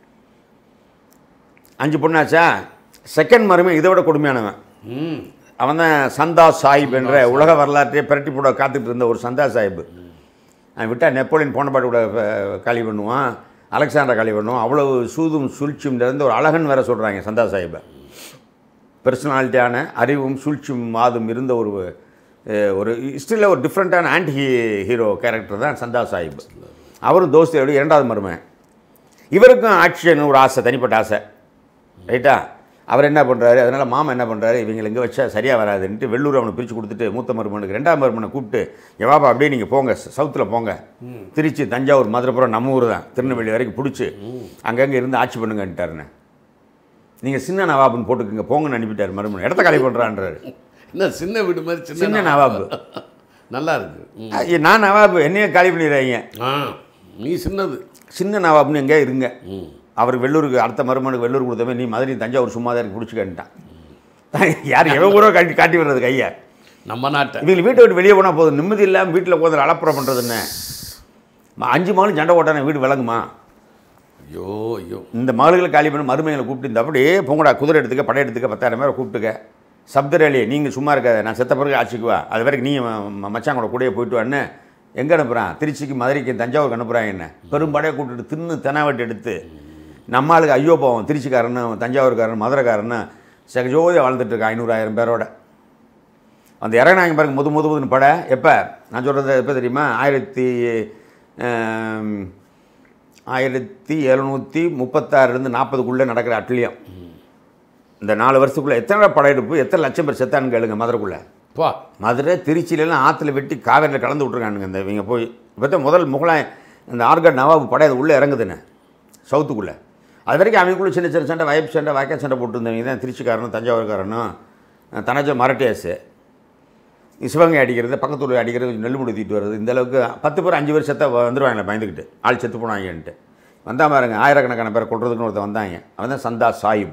[SPEAKER 1] அஞ்சு பொண்ணாச்சா செகண்ட் மருமை இதை விட கொடுமையானவன்
[SPEAKER 2] ம்
[SPEAKER 1] அவன் தான் சந்தா சாஹிப் என்ற உலக வரலாற்றையே பிரட்டி போட காத்துட்டு இருந்த ஒரு சந்தா சாஹிப் அவன் விட்டால் நெப்போலியன் போனபாட்டு கூட அஹ், காலி பண்ணுவான் அலெக்சாண்டர் காலி பண்ணுவான் அவ்வளவு சூதும் சூழ்ச்சியும் நிறைந்த ஒரு அழகன் வேற சொல்கிறாங்க சந்தா சாஹிப்பை பர்சனாலிட்டியான அறிவும் சூழ்ச்சியும் வாதும் இருந்த ஒரு அஹ், ஒரு ஹிஸ்ட்ரியில் ஒரு டிஃப்ரெண்ட்டான ஆன்டி ஹீ ஹீரோ கேரக்டர் தான் சந்தா சாஹிப் அவரும் தோஸ்தியோட இரண்டாவது மருமகன் இவருக்கும் ஆக்ஷன் ஒரு ஆசை தனிப்பட்ட ஆசை ரைட்டா அவர் என்ன பண்ணுறாரு அதனால் மாமா என்ன பண்ணுறாரு இவங்களை இங்கே வச்சா சரியாக வராதுன்ட்டு வெள்ளூர் அவனை பிரித்து கொடுத்துட்டு மூத்த மருமனுக்கு ரெண்டாம் மருமனை கூப்பிட்டு எவாப்பா அப்படியே நீங்கள் போங்க சவுத்தில் போங்க திருச்சி தஞ்சாவூர் மதுரைப்புறம் நம்ம ஊர் தான் திருநெல்வேலி வரைக்கும் பிடிச்சி அங்கங்கே இருந்து ஆட்சி பண்ணுங்கன்ட்டாருண்ணே நீங்கள் சின்ன நவாபுன்னு போட்டுக்கோங்க போங்கன்னு அனுப்பிட்டார் மருமன் இடத்த காலி பண்ணுறான்றாரு
[SPEAKER 2] என்ன சின்ன வீடு மாதிரி
[SPEAKER 1] சின்ன
[SPEAKER 2] சின்ன
[SPEAKER 1] நவாபு
[SPEAKER 2] நல்லா இருக்கு ம்.
[SPEAKER 1] ஐய, நான் நவாபு என்னையே காலி பண்ணிடுறாங்க
[SPEAKER 2] ஆ நீ சின்னது
[SPEAKER 1] சின்ன நவாப்னு எங்கே இருங்க
[SPEAKER 2] ம்
[SPEAKER 1] அவருக்கு வெள்ளூருக்கு அடுத்த மருமனுக்கு வெள்ளூர் கொடுத்தவன் நீ மதுரை தஞ்சாவூர் சும்மா தான் இருக்கு பிடிச்சிக்கிட்டான் யார் எவன் ஊரோ காட்டி காட்டி வர்றது கையை
[SPEAKER 2] நம்ம நாட்டை
[SPEAKER 1] இவங்க வீட்டை விட்டு வெளியே போனால் போதும் நிம்மதி இல்லாமல் வீட்டில் உட்காந்து அலப்புறம் பண்ணுறது என்ன ம- அஞ்சு மகளும் சண்டை போட்டானே வீடு விளங்குமா
[SPEAKER 2] ஐயோ ஐயோ
[SPEAKER 1] இந்த மகளுகளை காலி பண்ணி மருமைகளை கூப்பிட்டு இந்த அப்படியே பொங்கடா குதிரை எடுத்துக்க படை எடுத்துக்க பத்தாயிரம் பேரை கூப்பிட்டுக்க சப்தரேலி நீங்கள் சும்மா இருக்காத நான் செத்த பிறகு ஆட்சிக்குவா அது வரைக்கும் நீ ம- மச்சான் கூட கூடயே போயிட்டு வான்னு எங்கே அனுப்புகிறான் திருச்சிக்கு மதுரைக்கு தஞ்சாவூருக்கு அனுப்புகிறாங்க என்ன பெரும்படையை கூப்பிட்டு தின்னு தெனாவட்டு எடுத்து நம்ம ஆளுக்கு ஐயோ போவோம் திருச்சிக்காரன்னு தஞ்சாவூர்காரன் மதுரைக்காரன்னு சகஜோதியாக வாழ்ந்துட்டு இருக்கா ஐநூறு ஆயிரம் பேரோட அந்த இறங்கினாங்க பாருங்க முது முது முதுன்னு படை எப்போ நான் சொல்கிறது எப்போ தெரியுமா ஆயிரத்தி ஆம், ஆயிரத்தி எழுநூற்றி முப்பத்தாறுலேருந்து நாற்பதுக்குள்ளே நடக்கிற அட்லியம் இந்த நாலு வருஷத்துக்குள்ளே எத்தனை படையெடுப்பு எத்தனை லட்சம் பேர் செத்தான்னு கேளுங்க மதுரைக்குள்ளே
[SPEAKER 2] பா
[SPEAKER 1] மதுரை திருச்சியிலலாம் ஆற்றுல வெட்டி காவேரியில் கலந்து விட்ருக்கானுங்க இந்த இவங்க போய் இப்போ தான் முதல் முகலாய இந்த ஆர்கட் நவாபு படை அது உள்ளே இறங்குதுன்னு சவுத்துக்குள்ளே அது வரைக்கும் அவங்களுக்குள்ள சின்ன சின்ன சண்டை வயப்பு சண்டை வாய்க்கா சண்டை போட்டுருந்தவங்க தான் திருச்சிக்காரனும் தஞ்சாவூர்காரனும் தனஜ மரட்டியாஸு சிவகங்கை அடிக்கிறது பக்கத்து ஊர்ல அடிக்கிறது நெல் முடி தூக்கிட்டு வர்றது இந்த அளவுக்கு பத்து பேர் அஞ்சு பேர் செத்த வந்துருவாங்களே பயந்துக்கிட்டு ஆள் செத்து போனாங்கன்ட்டு வந்தா பாருங்க ஆயிரக்கணக்கான பேரை கொள்றதுக்குன்னு ஒருத்தன் வந்தாங்க அவன் தான் சந்தா சாஹிப்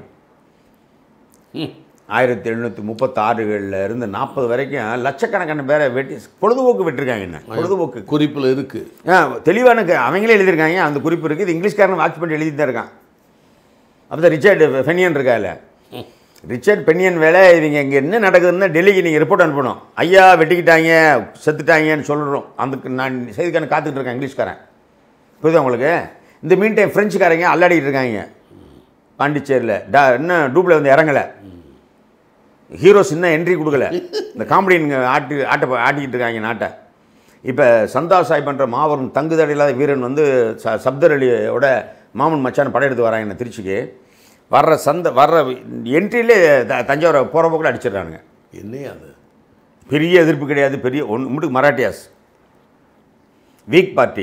[SPEAKER 2] ம்
[SPEAKER 1] ஆயிரத்தி எழுநூற்றி முப்பத்தாறுகளில் இருந்து நாற்பது வரைக்கும் லட்சக்கணக்கான பேரை வெட்டி பொழுதுபோக்கு வெட்டிருக்காங்க என்ன பொழுதுபோக்கு
[SPEAKER 2] குறிப்பில் இருக்கு
[SPEAKER 1] ஆ தெளிவான க- அவங்களே எழுதியிருக்காங்க அந்த குறிப்பு இருக்குது இது இங்கிலீஷ்காரன் வாட்ச் பண்ணி எழுதி தான் இருக்கான் அப்போ தான் ரிச்சர்டு ஃபெனியன் இருக்கால ரிச்சர்ட் பெனியன் வேலை இவங்க இங்கே என்ன நடக்குதுன்னு டெல்லிக்கு நீங்கள் ரிப்போர்ட் அனுப்பணும் ஐயா வெட்டிக்கிட்டாங்க செத்துட்டாங்கன்னு சொல்கிறோம் அதுக்கு நான் செய்திக்கான காத்துக்கிட்டு இருக்கேன் இங்கிலீஷ்காரன் புரியுதா உங்களுக்கு இந்த மீன் டைம் ஃப்ரெஞ்சுக்காரங்க அல்லாடிக்கிட்டு இருக்காங்க பாண்டிச்சேரியில் டா இன்னும் டூப்பில் வந்து இறங்கலை ஹீரோஸ் இன்னும் என்ட்ரி கொடுக்கல இந்த காமெடியனுங்க ஆட்டி ஆட்ட ஆட்டிக்கிட்டு இருக்காங்க நாட்டை இப்போ சந்தா சாய் பண்ணுற மாபெரும் தங்குதடை இல்லாத வீரன் வந்து ச சப்தர் அலியோட மாமன் மச்சான் படையெடுத்து வராங்க திருச்சிக்கு வர்ற சந்த வர்ற என்ட்ரிலே த தஞ்சாவூரை போகிற போக்கில் அடிச்சிடுறானுங்க
[SPEAKER 2] என்னையா அது
[SPEAKER 1] பெரிய எதிர்ப்பு கிடையாது பெரிய ஒன்று மட்டும் மராட்டியாஸ் வீக் பார்ட்டி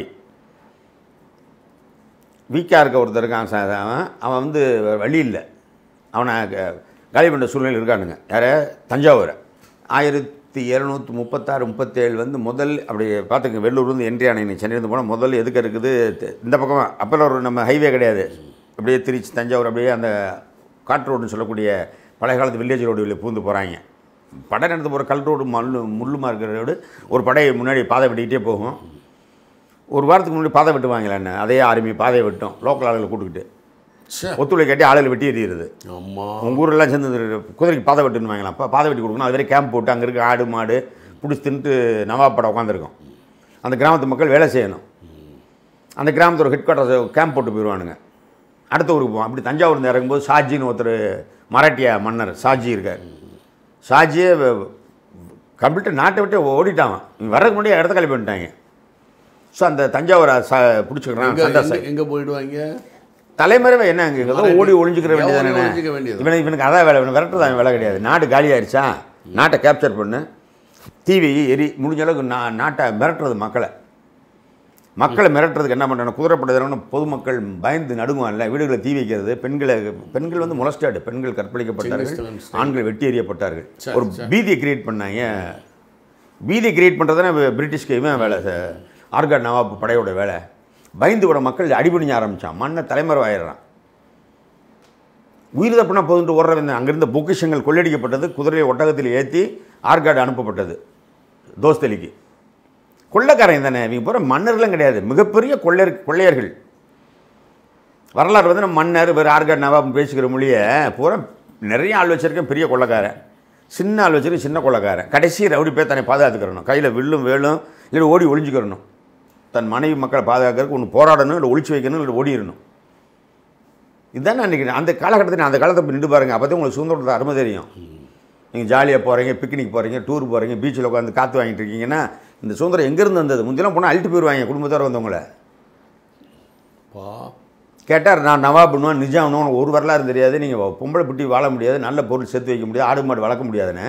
[SPEAKER 1] வீக்காக இருக்க ஒருத்தர் இருக்கான் ச- அவன் அவன் வந்து வழி இல்லை அவனை க- காலி பண்ணுற சூழ்நிலை இருக்கானுங்க யார தஞ்சாவூரை ஆயிரத்தி இரநூத்தி முப்பத்தாறு முப்பத்தேழு வந்து முதல் அப்படி பார்த்துங்க வெள்ளூர் வந்து என்ட்ரி ஆனீங்க சென்னையிலேருந்து போனால் முதல்ல எதுக்கு இருக்குது தெ- இந்த பக்கமாக அப்போல்லாம் ஒரு நம்ம ஹைவே கிடையாது அப்படியே திருச்சி தஞ்சாவூர் அப்படியே அந்த காட்டு ரோடுன்னு சொல்லக்கூடிய பழைய காலத்து வில்லேஜ் ரோடு வெளியே பூந்து போகிறாங்க படை நடந்து போகிற கல் ரோடு மல்லு முள்ளுமா இருக்கிற ரோடு ஒரு படை முன்னாடி பாதை வெட்டிக்கிட்டே போகும் ஒரு வாரத்துக்கு முன்னாடி பாதை வெட்டுவாங்களே அதே ஆர்மி பாதையை வெட்டும் லோக்கல் ஆளுகளை கூட்டுக்கிட்டு
[SPEAKER 2] ச்சே
[SPEAKER 1] ஒத்துழை கட்டி ஆளுகளை வெட்டி எறிகிறது
[SPEAKER 2] அம்மா
[SPEAKER 1] உங்கள் ஊரெல்லாம் சேர்ந்து இந்த குதிரைக்கு பாதை வெட்டுன்னு வாங்கலாம் அப்போ பாதை வெட்டி கொடுக்கணும் அது வரை கேம்ப் போட்டு அங்கே இருக்க ஆடு மாடு பிடிச்சி தின்ட்டு நவாப் படம் உட்காந்துருக்கோம் அந்த கிராமத்து மக்கள் வேலை செய்யணும் அந்த கிராமத்தோட ஹெட் குவார்ட்டர்ஸ் கேம்ப் போட்டு போயிடுவானுங்க அடுத்த ஊருக்கு போவோம் அப்படி தஞ்சாவூர் இருந்து இறங்கும்போது ஷாஜின்னு ஒருத்தர் மராட்டியா மன்னர் ஷாஜி இருக்கார் ஷாஜியே கம்ப்ளீட்டாக நாட்டை விட்டு ஓடிட்டான் இவன் வர்றதுக்கு முன்னாடி இடத்த கிளப்பி பண்ணிட்டாங்க ஸோ அந்த தஞ்சாவூரை ச பிடிச்சிக்கிறான்
[SPEAKER 2] எங்க
[SPEAKER 1] சண்டை
[SPEAKER 2] எங்க- எங்க போயிடுவாங்க
[SPEAKER 1] தலைமறைவை என்ன அங்கே ஏதோ ஓடி ஒளிஞ்சிக்கிற
[SPEAKER 2] ஓடி
[SPEAKER 1] வேண்டியதானே
[SPEAKER 2] ஒளிஞ்சிக்க வேண்டியது.
[SPEAKER 1] இவனுக்கு இவனுக்கு அதான் வேலை இவன் விரட்டுறது அவன் வேலை கிடையாது நாடு காலி ஆயிடுச்சா நாட்டை கேப்சர் பண்ணு தீவி எரி முடிஞ்ச அளவுக்கு நா நாட்டை மிரட்டுறது மக்களை மக்களை மிரட்டுறதுக்கு என்ன பண்ணுறாங்க குதிரைப்படையினு பொதுமக்கள் பயந்து நடுங்குவான்ல வீடுகளை தீ வைக்கிறது பெண்களை பெண்கள் வந்து முலஸ்டாடு பெண்கள் கற்பழிக்கப்பட்டார்கள்
[SPEAKER 2] சின்ன சின்ன
[SPEAKER 1] ஆண்கள் வெட்டி எறியப்பட்டார்கள்
[SPEAKER 2] சரி,
[SPEAKER 1] ஒரு பீதியை கிரியேட் பண்ணாங்க பீதியை கிரியேட் பண்ணுறது தானே பிரிட்டிஷ்க்கு இவன் வேலை ஆர்காட் நவாப் படையோட வேலை பயந்து கூட மக்கள் அடிபணிஞ்ச ஆரம்பித்தான் மண்ணை தலைமறைவாயிடுறான் உயிர் தப்புனா போதுன்ட்டு ஓடுறவன் அங்கிருந்த பொக்கிஷங்கள் கொள்ளடிக்கப்பட்டது குதிரையை ஒட்டகத்தில் ஏற்றி ஆர்காடு அனுப்பப்பட்டது தோஸ்தலிக்கு கொள்ளைக்காரன் தானே இவங்க பூரா மன்னர்களும் கிடையாது மிகப்பெரிய கொள்ளையர் கொள்ளையர்கள் வரலாறு வந்து நம்ம மன்னர் வேறு ஆர்காட் நவாப் பேசிக்கிற மொழியை பூரா நிறைய ஆள் வச்சிருக்கேன் பெரிய கொள்ளைக்காரன் சின்ன ஆள் வச்சிருக்கேன் சின்ன கொள்ளைக்காரன் கடைசி ரவுடி பேர் தன்னை பாதுகாத்துக்கிறணும் கையில் வில்லும் வேலும் இல்லை ஓடி ஒளிஞ்சுக்கிறணும் தன் மனைவி மக்களை பாதுகாக்கிறதுக்கு ஒன்று போராடணும் இல்லை ஒளிச்சு வைக்கணும் இல்லை ஓடிடணும் இதுதான் நான் நினைக்கிறேன் அந்த காலகட்டத்தில் அந்த காலத்தை போய் நின்று பாருங்க அப்போ தான் உங்களுக்கு சுதந்திரத்தை அருமை தெரியும் நீங்கள் ஜாலியாக போகிறீங்க பிக்னிக் போகிறீங்க டூர் போகிறீங்க பீச்சில் உட்காந்து காற்று வாங்கிட்டு இருக்கீங்கன்னா இந்த சுதந்திரம் எங்கேருந்து வந்தது முந்தியெல்லாம் போனால் அழிட்டு போயிடுவாங்க குடும்பத்தோடு வந்தவங்கள
[SPEAKER 2] பா
[SPEAKER 1] கேட்டார் நான் நவாபுனுவேன் நிஜாம்னு ஒரு வரலாறு தெரியாது நீங்கள் பொம்பளை புட்டி வாழ முடியாது நல்ல பொருள் சேர்த்து வைக்க முடியாது ஆடு மாடு வளர்க்க முடியாதுன்னு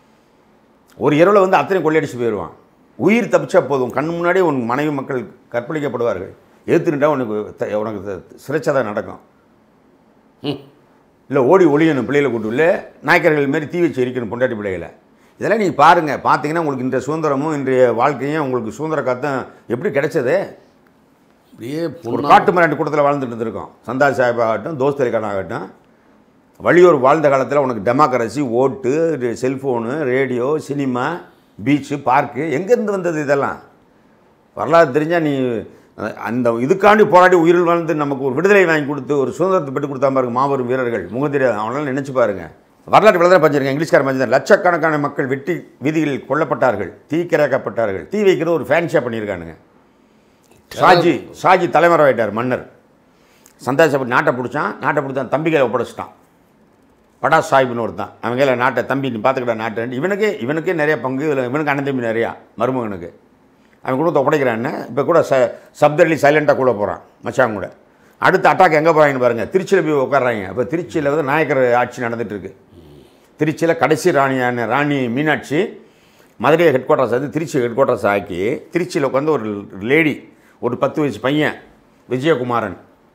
[SPEAKER 1] ஒரு இரவில் வந்து அத்தனை கொள்ளையடிச்சு போயிடுவான் உயிர் தப்பிச்சா போதும் கண் முன்னாடியே உன் மனைவி மக்கள் கற்பழிக்கப்படுவார்கள் ஏற்றுக்கிட்டா உனக்கு த- உனக்கு த- சிறைச்சதை நடக்கும்
[SPEAKER 2] ம்.
[SPEAKER 1] இல்லை ஓடி ஒளியணும் பிள்ளைகளை கூட்டு இல்லை நாய்க்கர்கள் மாரி தீ வச்சு எரிக்கணும் பொண்டாட்டி பிள்ளைகளை இதெல்லாம் நீங்கள் பாருங்கள் பார்த்தீங்கன்னா உங்களுக்கு இன்றைய சுதந்திரமும் இன்றைய வாழ்க்கையும் உங்களுக்கு சுதந்திர காத்தம் எப்படி கிடைச்சது
[SPEAKER 2] அப்படியே
[SPEAKER 1] ஒரு
[SPEAKER 2] பொண்ணா
[SPEAKER 1] காட்டு மிராண்டி கூட்டத்தில் வாழ்ந்துட்டு இருந்திருக்கோம் சந்தா சாஹிப் ஆகட்டும் தோஸ்தலிகான் ஆகட்டும் வழியூர் வாழ்ந்த காலத்தில் உனக்கு டெமோக்ரஸி ஓட்டு cellphone radio cinema beach park எங்கேருந்து வந்தது இதெல்லாம் வரலாறு தெரிஞ்சால் நீ அஹ், அந்த இதுக்காண்டி போராடி உயிரில் வாழ்ந்து நமக்கு ஒரு விடுதலை வாங்கி கொடுத்து ஒரு சுதந்திரத்தை பெற்று கொடுத்தா பாருங்க மாபெரும் வீரர்கள் முகத்திரி அவனால நினச்சி பாருங்க வரலாற்று விளதர பஞ்சிருக்கேன் இங்கிலீஷ்கார பஞ்சம் லட்சக்கணக்கான மக்கள் வெட்டி வீதிகளில் கொல்லப்பட்டார்கள் தீக்கிரைக்கப்பட்டார்கள் தீ வைக்கிறது ஒரு ஃபேன்ஷியாக பண்ணியிருக்கானுங்க ஷாஜி ஷாஜி தலைமறைவாயிட்டார் மன்னர் சந்தாசப்பட்டு நாட்டை பிடிச்சான் நாட்டை பிடிச்சான் தம்பி கையில் ஒப்படைச்சிட்டான் படா சாஹிப்னு ஒருத்தான் அவன் கையில் நாட்டை தம்பி நீ பார்த்துக்கிட்ட நாட்டை இவனுக்கே இவனுக்கே நிறைய பங்கு இதில் இவனுக்கு அண்ணன் தம்பி நிறையா மருமகனுக்கு அவன் கூட ஒப்படைக்கிறான்னு இப்போ கூட ச சப்தர்லி சைலண்ட்டாக கூட போகிறான் மச்சான் கூட அடுத்த அட்டாக் எங்கே போகிறாங்கன்னு பாருங்கள் திருச்சியில் போய் உட்காடுறாங்க இப்போ திருச்சியில் வந்து நாயக்கர் ஆட்சி நடந்துட்டு இருக்கு திருச்சியில் கடைசி ராணியான ராணி மீனாட்சி மதுரை ஹெட் குவார்ட்டர்ஸ் வந்து திருச்சி ஹெட் குவார்ட்டர்ஸ் ஆக்கி திருச்சியில் உட்காந்து ஒரு லேடி ஒரு பத்து வயசு பையன் விஜயகுமாரன்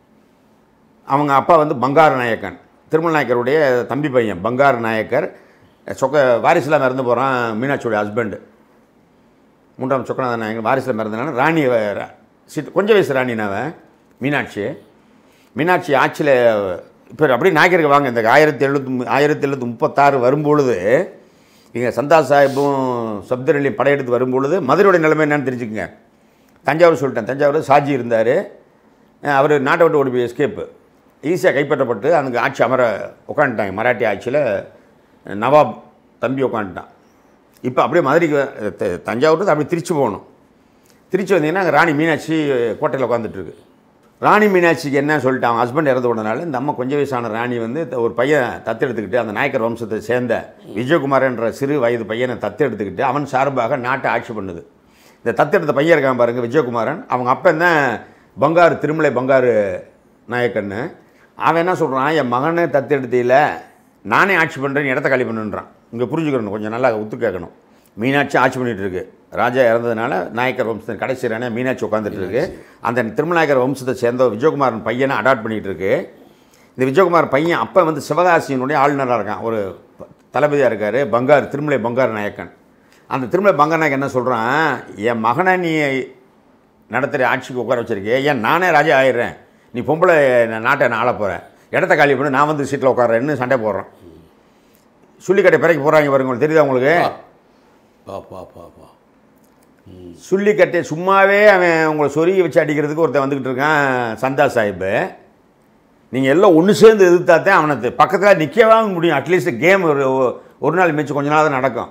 [SPEAKER 1] அவங்க அப்பா வந்து பங்கார நாயக்கன் திருமல் நாயக்கருடைய தம்பி பையன் பங்கார நாயக்கர் சொக்க வாரிசுலாம் இறந்து போகிறான் மீனாட்சியோட ஹஸ்பண்டு மூன்றாம் சொக்கநாத நாயக்கர் வாரிசில் இறந்தனால ராணி வ- சிட் கொஞ்சம் வயசு ராணினாவன் மீனாட்சி மீனாட்சி ஆட்சியில் இப்போ அப்படியே நாயக்கருக்கு வாங்க இந்த ஆயிரத்தி எழுநூத்தி ஆயிரத்தி எழுநூத்தி முப்பத்தாறு வரும்பொழுது இங்கே சந்தா சாஹிப்பும் சப்தரலியும் படையெடுத்து வரும்பொழுது மதுரையோட நிலைமை என்னன்னு தெரிஞ்சுக்கங்க தஞ்சாவூர் சொல்லிட்டேன் தஞ்சாவூர் சாஜி இருந்தார் அவர் நாட்டை விட்டு ஓடி போய் எஸ்கேப்பு ஈஸியாக கைப்பற்றப்பட்டு அங்கே ஆட்சி அமர உட்காந்துட்டாங்க மராட்டி ஆட்சியில் நவாப் தம்பி உட்காந்துட்டான் இப்போ அப்படியே மதுரைக்கு வ- த- தஞ்சாவூர் to அப்படியே திருச்சி போகணும் திருச்சி வந்தீங்கன்னா அங்கே ராணி மீனாட்சி கோட்டையில் உட்காந்துட்டு இருக்கு ராணி மீனாட்சிக்கு என்ன சொல்லிட்டு அவன் ஹஸ்பண்ட் இறந்து விடனால இந்த அம்மா கொஞ்சம் வயசான ராணி வந்து த- ஒரு பையன் தத்தெடுத்துக்கிட்டு அந்த நாயக்கர் வம்சத்தை சேர்ந்த விஜயகுமார் என்ற சிறு வயது பையனை தத்தெடுத்துக்கிட்டு அவன் சார்பாக நாட்டை ஆட்சி பண்ணுது இந்த தத்தெடுத்த பையன் இருக்கான் பாருங்க விஜயகுமாரன் அவங்க அப்பன் தான் பங்காரு திருமலை பங்காரு நாயக்கன்னு அவன் என்ன சொல்கிறான் என் மகனே தத்தெடுத்தையில் நானே ஆட்சி பண்ணுறேன் இடத்த காலி பண்ணுன்றான் இங்கே புரிஞ்சுக்கணும் கொஞ்சம் நல்லா ஒத்து கேட்கணும் மீனாட்சி ஆட்சி பண்ணிட்டு இருக்கு ராஜா இறந்ததுனால நாயக்கர் வம்சத்தின் கடைசி ராணி மீனாட்சி உட்காந்துட்டு இருக்கு அந்த திருமநாயக்கர் வம்சத்தை சேர்ந்த விஜயகுமாரன் பையனை அடாப்ட் பண்ணிட்டு இருக்கு இந்த விஜயகுமார் பையன் அப்போ வந்து சிவகாசியினுடைய ஆளுநராக இருக்கான் ஒரு ப- தளபதியாக இருக்கார் பங்கார் திருமலை பங்கார் நாயக்கன் அந்த திருமலை பங்கார் நாயக்கன் என்ன சொல்கிறான் என் மகனை நீ நடத்துகிற ஆட்சிக்கு உட்கார வச்சிருக்கே ஏன் நானே ராஜா ஆயிடுறேன் நீ பொம்பளை நான் நாட்டை நான் ஆள போகிறேன் இடத்த காலி பண்ணி நான் வந்து சீட்டில் உட்காரேன்னு சண்டை போடுறோம் சுள்ளிக்கட்டை பிறகு போகிறாங்க பாருங்க உங்களுக்கு தெரியுதா உங்களுக்கு
[SPEAKER 2] பா பா பா பா
[SPEAKER 1] சுள்ளிக்கட்டை சும்மாவே அவன் உங்களை சொருகி வச்சு அடிக்கிறதுக்கு ஒருத்தன் வந்துக்கிட்டு இருக்கான் சந்தா சாஹிப்பு நீங்கள் எல்லாம் ஒன்று சேர்ந்து எதிர்த்தாத்தான் அவனை பக்கத்தில் நிற்கவே முடியும் அட்லீஸ்ட் கேம் ஒரு ஒரு நாள் மிச்சு கொஞ்ச நாள் தான் நடக்கும்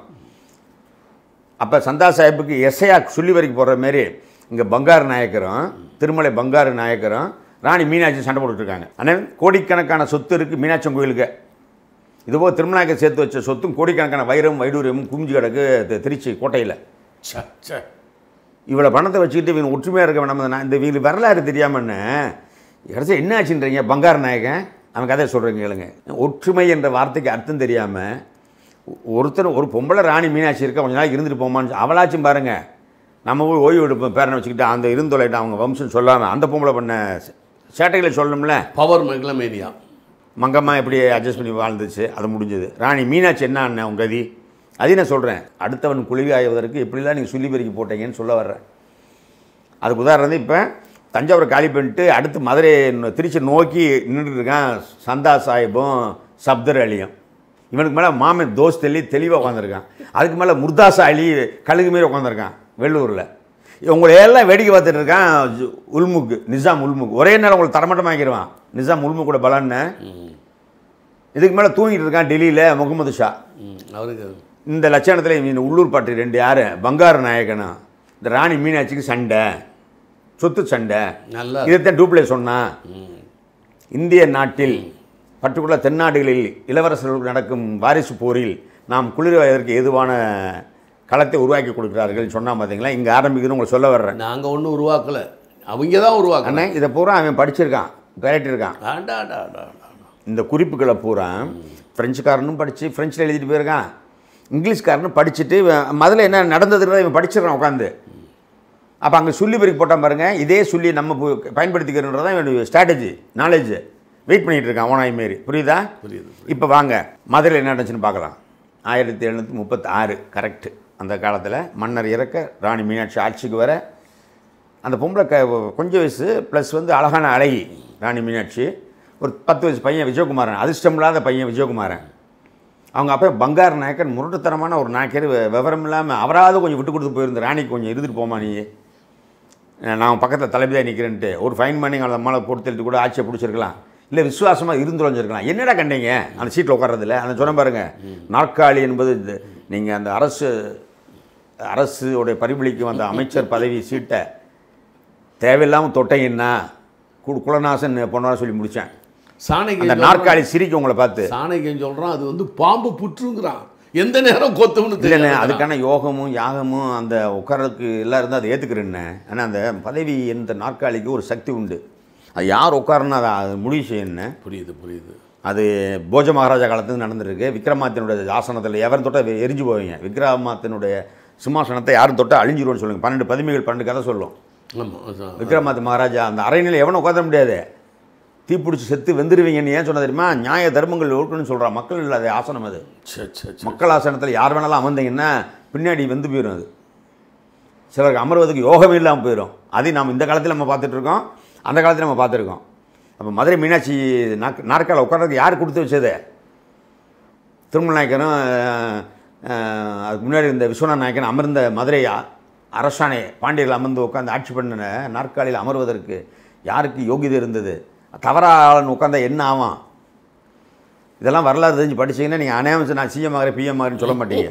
[SPEAKER 1] அப்போ சந்தா சாஹிப்புக்கு எஸ்ஐயா சொல்லி வரைக்கும் போடுற மாரி இங்கே பங்காரு நாயக்கரும் திருமலை பங்காரு நாயக்கரும் ராணி மீனாட்சி சண்டை போட்டுட்ருக்காங்க ஆனால் கோடிக்கணக்கான சொத்து இருக்குது மீனாட்சி கோயிலுக்கு இதுபோக திருமலாயக்கர் சேர்த்து வச்ச சொத்தும் கோடிக்கணக்கான வைரம் வைடூரியமும் குமிஞ்சு கிடக்கு தி- திருச்சி கோட்டையில்
[SPEAKER 2] சே சே
[SPEAKER 1] இவ்வளோ பணத்தை வச்சுக்கிட்டு இவங்க ஒற்றுமையாக இருக்க வேண்டாம் நான் இந்த இவங்களுக்கு வரலாறு தெரியாமன்னு கடைசி என்ன ஆச்சுன்றீங்க பங்கார நாயகன் அவன் கதையை சொல்கிறீங்க கேளுங்க ஒற்றுமை என்ற வார்த்தைக்கு அர்த்தம் தெரியாமல் ஒருத்தர் ஒரு பொம்பளை ராணி மீனாட்சி இருக்க கொஞ்ச நாளைக்கு இருந்துட்டு போமான்னு அவளாச்சும் பாருங்க நம்ம போய் ஓய்வு எடுப்போம் பேரனை வச்சுக்கிட்டு அந்த இருந்தொலைட்டு அவங்க வம்சம் சொல்லாமல் அந்த பொம்பளை பண்ண சேட்டைகளை சொல்லணும்ல
[SPEAKER 2] பவர் மெக்லமேனியா
[SPEAKER 1] மங்கம்மா எப்படி அட்ஜஸ்ட் பண்ணி வாழ்ந்துச்சு அது முடிஞ்சது ராணி மீனாட்சி என்ன அண்ணன் உங்க கதி அதையும் நான் சொல்கிறேன் அடுத்தவன் குழுவி ஆய்வதற்கு எப்படிலாம் நீங்கள் சொல்லி பெருக்கி போட்டீங்கன்னு சொல்ல வர்றேன் அதுக்கு உதாரணம் இப்போ தஞ்சாவூரை காலி பண்ணிட்டு அடுத்து மதுரை நோ- திருச்சி நோக்கி நின்றுட்டு இருக்கான் சந்தா சாஹிப்பும் சப்தர் அலியும் இவனுக்கு மேலே மாமன் தோஸ் தெளி தெளிவாக உட்காந்துருக்கான் அதுக்கு மேலே முர்தாசா அலி கழுகு மாரி உட்காந்துருக்கான் வெள்ளூரில் உங்களை எல்லாம் வேடிக்கை பார்த்துட்டு இருக்கான் ஜு- உல்முக் நிசாம் உல்முக் ஒரே நேரம் உங்களை தரமட்டமாக்கிடுவான் நிசாம் உல்முக்கோட பலன்னு இதுக்கு மேலே தூங்கிட்டு இருக்கான் டெல்லியில் முகமது ஷா
[SPEAKER 2] ம் அவருக்கு
[SPEAKER 1] இந்த லட்சணத்தில் இந்த உள்ளூர் பாட்டு ரெண்டு யார் பங்காரு நாயக்கனும் இந்த ராணி மீனாட்சிக்கு சண்டை சொத்து சண்டை
[SPEAKER 2] நல்லா
[SPEAKER 1] இதைத்தான் டூப்ளே சொன்னான்
[SPEAKER 2] ம்
[SPEAKER 1] இந்திய நாட்டில் பர்டிகுலர் தென்னாடுகளில் இளவரசர்களுக்கு நடக்கும் வாரிசு போரில் நாம் குளிர்வதற்கு ஏதுவான களத்தை உருவாக்கி கொடுக்கிறார்கள் சொன்னா பார்த்தீங்களா இங்கே ஆரம்பிக்குதுன்னு உங்களுக்கு சொல்ல வர்றேன்
[SPEAKER 2] நாங்கள் ஒன்றும் உருவாக்கலை அவங்க தான் உருவாக்கணும்
[SPEAKER 1] அண்ணே இதை பூரா அவன் படிச்சிருக்கான் இருக்கான்
[SPEAKER 2] ஆண்டா ஆண்டா ஆண்டா ஆண்டா.
[SPEAKER 1] இந்த குறிப்புகளை பூரா ஃப்ரெஞ்சுக்காரனும் படித்து ஃப்ரெஞ்சில் எழுதிட்டு போயிருக்கான் இங்கிலீஷ்காரனும் படிச்சுட்டு இவன் முதல்ல என்ன நடந்ததுன்றதை இவன் படிச்சிடறான் உட்காந்து அப்போ அங்கே சொல்லி பெருக்கி போட்டான் பாருங்க இதே சொல்லி நம்ம பு- பயன்படுத்திக்கிறோன்றது தான் இவனுடைய ஸ்ட்ராட்டஜி நாலேஜ் வெயிட் பண்ணிட்டு இருக்கான் ஓனாய் மாரி புரியுதா
[SPEAKER 2] புரியுது
[SPEAKER 1] இப்போ வாங்க மதுரையில் என்ன நடந்துச்சுன்னு பார்க்கலாம் ஆயிரத்தி எழுநூற்றி முப்பத்தி ஆறு கரெக்டு அந்த காலத்தில் மன்னர் இறக்க ராணி மீனாட்சி ஆட்சிக்கு வர அந்த பொம்பளை க கொஞ்சம் வயசு ப்ளஸ் வந்து அழகான அழகி ராணி மீனாட்சி ஒரு பத்து வயசு பையன் விஜயகுமாரன் அதிர்ஷ்டம் இல்லாத பையன் விஜயகுமாரன் அவங்க அப்போ பங்கார நாயக்கன் முரட்டுத்தனமான ஒரு நாயக்கர் வி- விவரம் இல்லாமல் அவராவது கொஞ்சம் விட்டு கொடுத்து போயிருந்த ராணிக்கு கொஞ்சம் இருந்துட்டு போமா நீ நான் பக்கத்தில் தலைமையாக நிற்கிறேன்ட்டு ஒரு ஃபைன் பண்ணி அந்த அம்மாவை போட்டு தள்ளிட்டு கூட ஆட்சியை பிடிச்சிருக்கலாம் இல்லை விசுவாசமாக இருந்து தொலைஞ்சிருக்கலாம் என்னடா கண்டீங்க அந்த சீட்டில் உட்கார்றதில்ல அந்த சொன்ன பாருங்க நாற்காலி என்பது நீங்கள் அந்த அரசு அரசு உடைய பரிபலிக்கு வந்த அமைச்சர் பதவி சீட்டை தேவையில்லாமல் தொட்டீங்கன்னா கு குலநாசன் பொண்ணார சொல்லி முடித்தேன் அந்த
[SPEAKER 2] சாணக்கியம்
[SPEAKER 1] நாற்காலி சிரிக்கும் உங்களை பார்த்து
[SPEAKER 2] சாணக்கியம் சொல்கிறான் அது வந்து பாம்பு புற்றுங்கிறான் எந்த நேரம் கொத்தும்னு
[SPEAKER 1] இல்லைண்ணே
[SPEAKER 2] தெரியல
[SPEAKER 1] அதுக்கான யோகமும் யாகமும் அந்த உட்கார்றதுக்கு எல்லாம் இருந்தால் அதை ஏற்றுக்கிறேண்ணே ஆனால் அந்த பதவி என்ற நாற்காலிக்கு ஒரு சக்தி உண்டு அது யார் உட்காரணும் அதை அது முடிவு செய்யணுண்ணே
[SPEAKER 2] புரியுது புரியுது
[SPEAKER 1] அது போஜ மகாராஜா காலத்துக்கு நடந்திருக்கு விக்ரமாத்தினுடைய ஆசனத்தில் எவரும் தொட்டால் எரிஞ்சு போவீங்க விக்ரமாத்தினுடைய சிம்மாசனத்தை யாரும் தொட்டால் அழிஞ்சிருவோன்னு சொல்லுங்க பன்னெண்டு பதிமைகள் பன்னெண்டு கதை சொல்லும்
[SPEAKER 2] ஆமாம்
[SPEAKER 1] விக்ரமாத்த மகாராஜா அந்த அறைநிலை எவனும் உட்கார முடியாது தீப்பிடிச்சி செத்து வெந்துருவீங்கன்னு ஏன் சொன்ன தெரியுமா நியாய தர்மங்கள் இருக்குன்னு சொல்கிறான் மக்கள் இல்லாத ஆசனம் அது
[SPEAKER 2] சரி சரி சரி
[SPEAKER 1] மக்கள் ஆசனத்தில் யார் வேணாலும் அமர்ந்தீங்கன்னா பின்னாடி வந்து போயிடும் அது சிலருக்கு அமர்வதற்கு யோகமே இல்லாமல் போயிடும் அதையும் நாம் இந்த காலத்தில் நம்ம பார்த்துட்டு இருக்கோம் அந்த காலத்தில் நம்ம பார்த்துருக்கோம் அப்போ மதுரை மீனாட்சி நாக் நாற்கால உட்கார்றதுக்கு யார் கொடுத்து வச்சது திருமல் நாயக்கரும் அஹ், அஹ், அதுக்கு முன்னாடி இருந்த விஸ்வநாத் நாயக்கன் அமர்ந்த மதுரை அ- அரசாணை பாண்டியர்கள் அமர்ந்து உட்காந்து ஆட்சி பண்ணின நாற்காலியில் அமர்வதற்கு யாருக்கு யோகிதை இருந்தது தவறாளன் உட்காந்தா என்ன ஆவான் இதெல்லாம் வரலாறு தெரிஞ்சு படிச்சீங்கன்னா நீங்கள் அனாமஸ் நான் சிஎம் ஆகிறேன் பிஎம் ஆகிறேன்னு சொல்ல மாட்டீங்க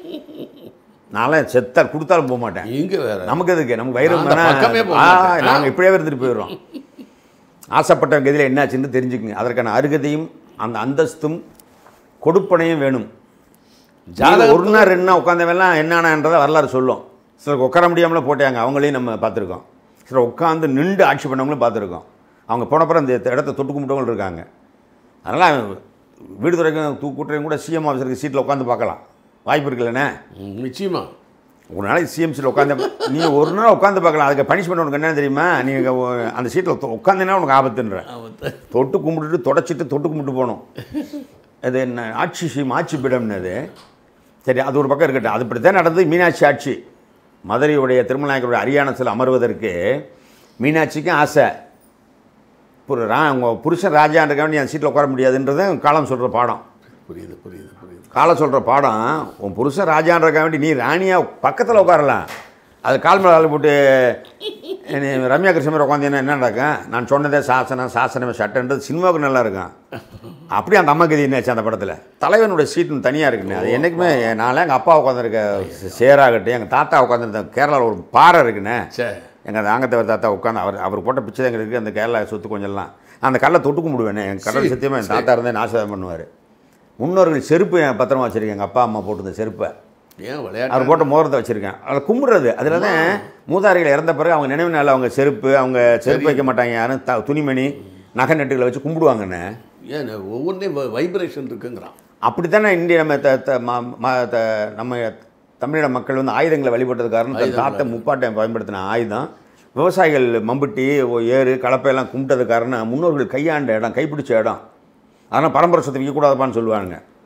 [SPEAKER 1] நான்லாம் செத்தா கொடுத்தாலும் போக மாட்டேன்
[SPEAKER 2] இங்கே வேற
[SPEAKER 1] நமக்கு எதுக்கு நமக்கு வயிறு
[SPEAKER 2] நான் அந்த பக்கமே போக மாட்டேன்.
[SPEAKER 1] நாங்கள் இப்படியே இருந்துட்டு போயிடுறோம் ஆசைப்பட்ட கதியில் என்னாச்சுன்னு தெரிஞ்சுக்குங்க அதற்கான அருகதையும் அந்த அந்தஸ்தும் கொடுப்பனையும் வேணும் ஜாதகம் ஒரு நாள் ரெண்டு நாள் உட்காந்தவெல்லாம் என்னென்னன்றதை வரலாறு சொல்லும் சிலருக்கு உட்கார முடியாமல போட்டாங்க அவங்களையும் நம்ம பார்த்துருக்கோம் சிலர் உட்காந்து நின்று ஆட்சி பண்ணவங்களும் பார்த்துருக்கோம் அவங்க போனப்புறம் அந்த இடத்த தொட்டு கும்பிட்டவங்களும் இருக்காங்க அதனால் வீடு துறைக்கும் தூ கூட்டுறையும் கூட சிஎம் ஆஃபீஸருக்கு சீட்டில் உட்காந்து பார்க்கலாம் வாய்ப்பு இருக்குல்லண்ணே
[SPEAKER 2] ம், நிச்சயமா
[SPEAKER 1] ஒரு நாளைக்கு சிஎம் சீட்டில் உட்காந்து நீங்கள் ஒரு நாள் உட்காந்து பார்க்கலாம் அதுக்கு பனிஷ்மெண்ட் உனக்கு என்ன தெரியுமா நீங்கள் அந்த சீட்டில் உட்காந்தீங்கன்னா உனக்கு ஆபத்துன்ற
[SPEAKER 2] ஆபத்து.
[SPEAKER 1] தொட்டு கும்பிட்டுட்டு தொடச்சிட்டு தொட்டு கும்பிட்டு போகணும் அது என்ன ஆட்சி செய்யும் ஆட்சி பீடம்னு அது சரி அது ஒரு பக்கம் இருக்கட்டும் அது இப்படி தான் நடந்தது மீனாட்சி ஆட்சி மதுரையுடைய திருமலாயக்கருடைய அரியானத்தில் அமர்வதற்கு மீனாட்சிக்கும் ஆசை ஒரு ரா உங்கள் புருஷன் ராஜான்ற வேண்டி அந்த சீட்டில் உட்கார முடியாதுன்றது காலம் சொல்கிற பாடம்
[SPEAKER 2] புரியுது புரியுது புரியுது
[SPEAKER 1] காலம் சொல்கிற பாடம் உன் புருஷன் ராஜான்றக்க வேண்டி நீ ராணியாக பக்கத்தில் உட்காரலாம் அது கால் மேலே கால் போட்டு நீ ரம்யா கிருஷ்ணன் உட்காந்தீங்கன்னா என்ன நடக்கும் நான் சொன்னதே சாசனம் சாசனமே சட்டன்றது சினிமாவுக்கு நல்லா இருக்கும் அப்படியே அந்த அம்மா கதி என்னாச்சு அந்த படத்தில் தலைவனுடைய சீட்டு தனியாக இருக்குண்ணே அது என்றைக்குமே நான்லாம் எங்கள் அப்பா உட்காந்துருக்க சேராகட்டும் எங்கள் தாத்தா உட்காந்துருந்த கேரளாவில் ஒரு பாறை இருக்குண்ணே
[SPEAKER 2] சே
[SPEAKER 1] எங்கள் ஆங்கத்தவர் தாத்தா உட்காந்து அவர் அவர் போட்ட பிச்சை தான் எங்களுக்கு அந்த கேரளா சொத்து கொஞ்சம்லாம் அந்த கல்லை தொட்டு கும்பிடுவேனே என் கடல் சத்தியமாக என் தாத்தா இருந்தே ஆசீர்வாதம் பண்ணுவார் முன்னோர்கள் செருப்பு என் பத்திரமா வச்சுருக்கேன் எங்கள் அப்பா அம்மா போட்டிருந்த செருப்பை
[SPEAKER 2] ஏன் விளையாட்டு
[SPEAKER 1] அவர் போட்ட மோதிரத்தை வச்சுருக்கேன் அதை கும்பிட்றது அதில் தான் மூதாரிகள் இறந்த பிறகு அவங்க நினைவு நாளில் அவங்க செருப்பு அவங்க செருப்பு வைக்க மாட்டாங்க யாரும் த துணிமணி நகை நட்டுகளை வச்சு கும்பிடுவாங்கண்ணே
[SPEAKER 2] ஏன் ஒவ்வொன்றையும் வைப்ரேஷன் இருக்குங்கிறான்
[SPEAKER 1] அப்படி தானே இந்திய நம்ம த த- ம- ம- த- நம்ம தமிழின மக்கள் வந்து ஆயுதங்களை வழிபட்டது காரணம் தன் தாத்தை முப்பாட்டை பயன்படுத்தின ஆயுதம் விவசாயிகள் மம்புட்டி ஓ- ஏறு கலப்பையெல்லாம் கும்பிட்டது காரணம் முன்னோர்கள் கையாண்ட இடம் கைப்பிடிச்ச இடம் அதனால் பரம்பரை சொத்து விற்கக்கூடாதுப்பான்னு சொல்லுவாங்க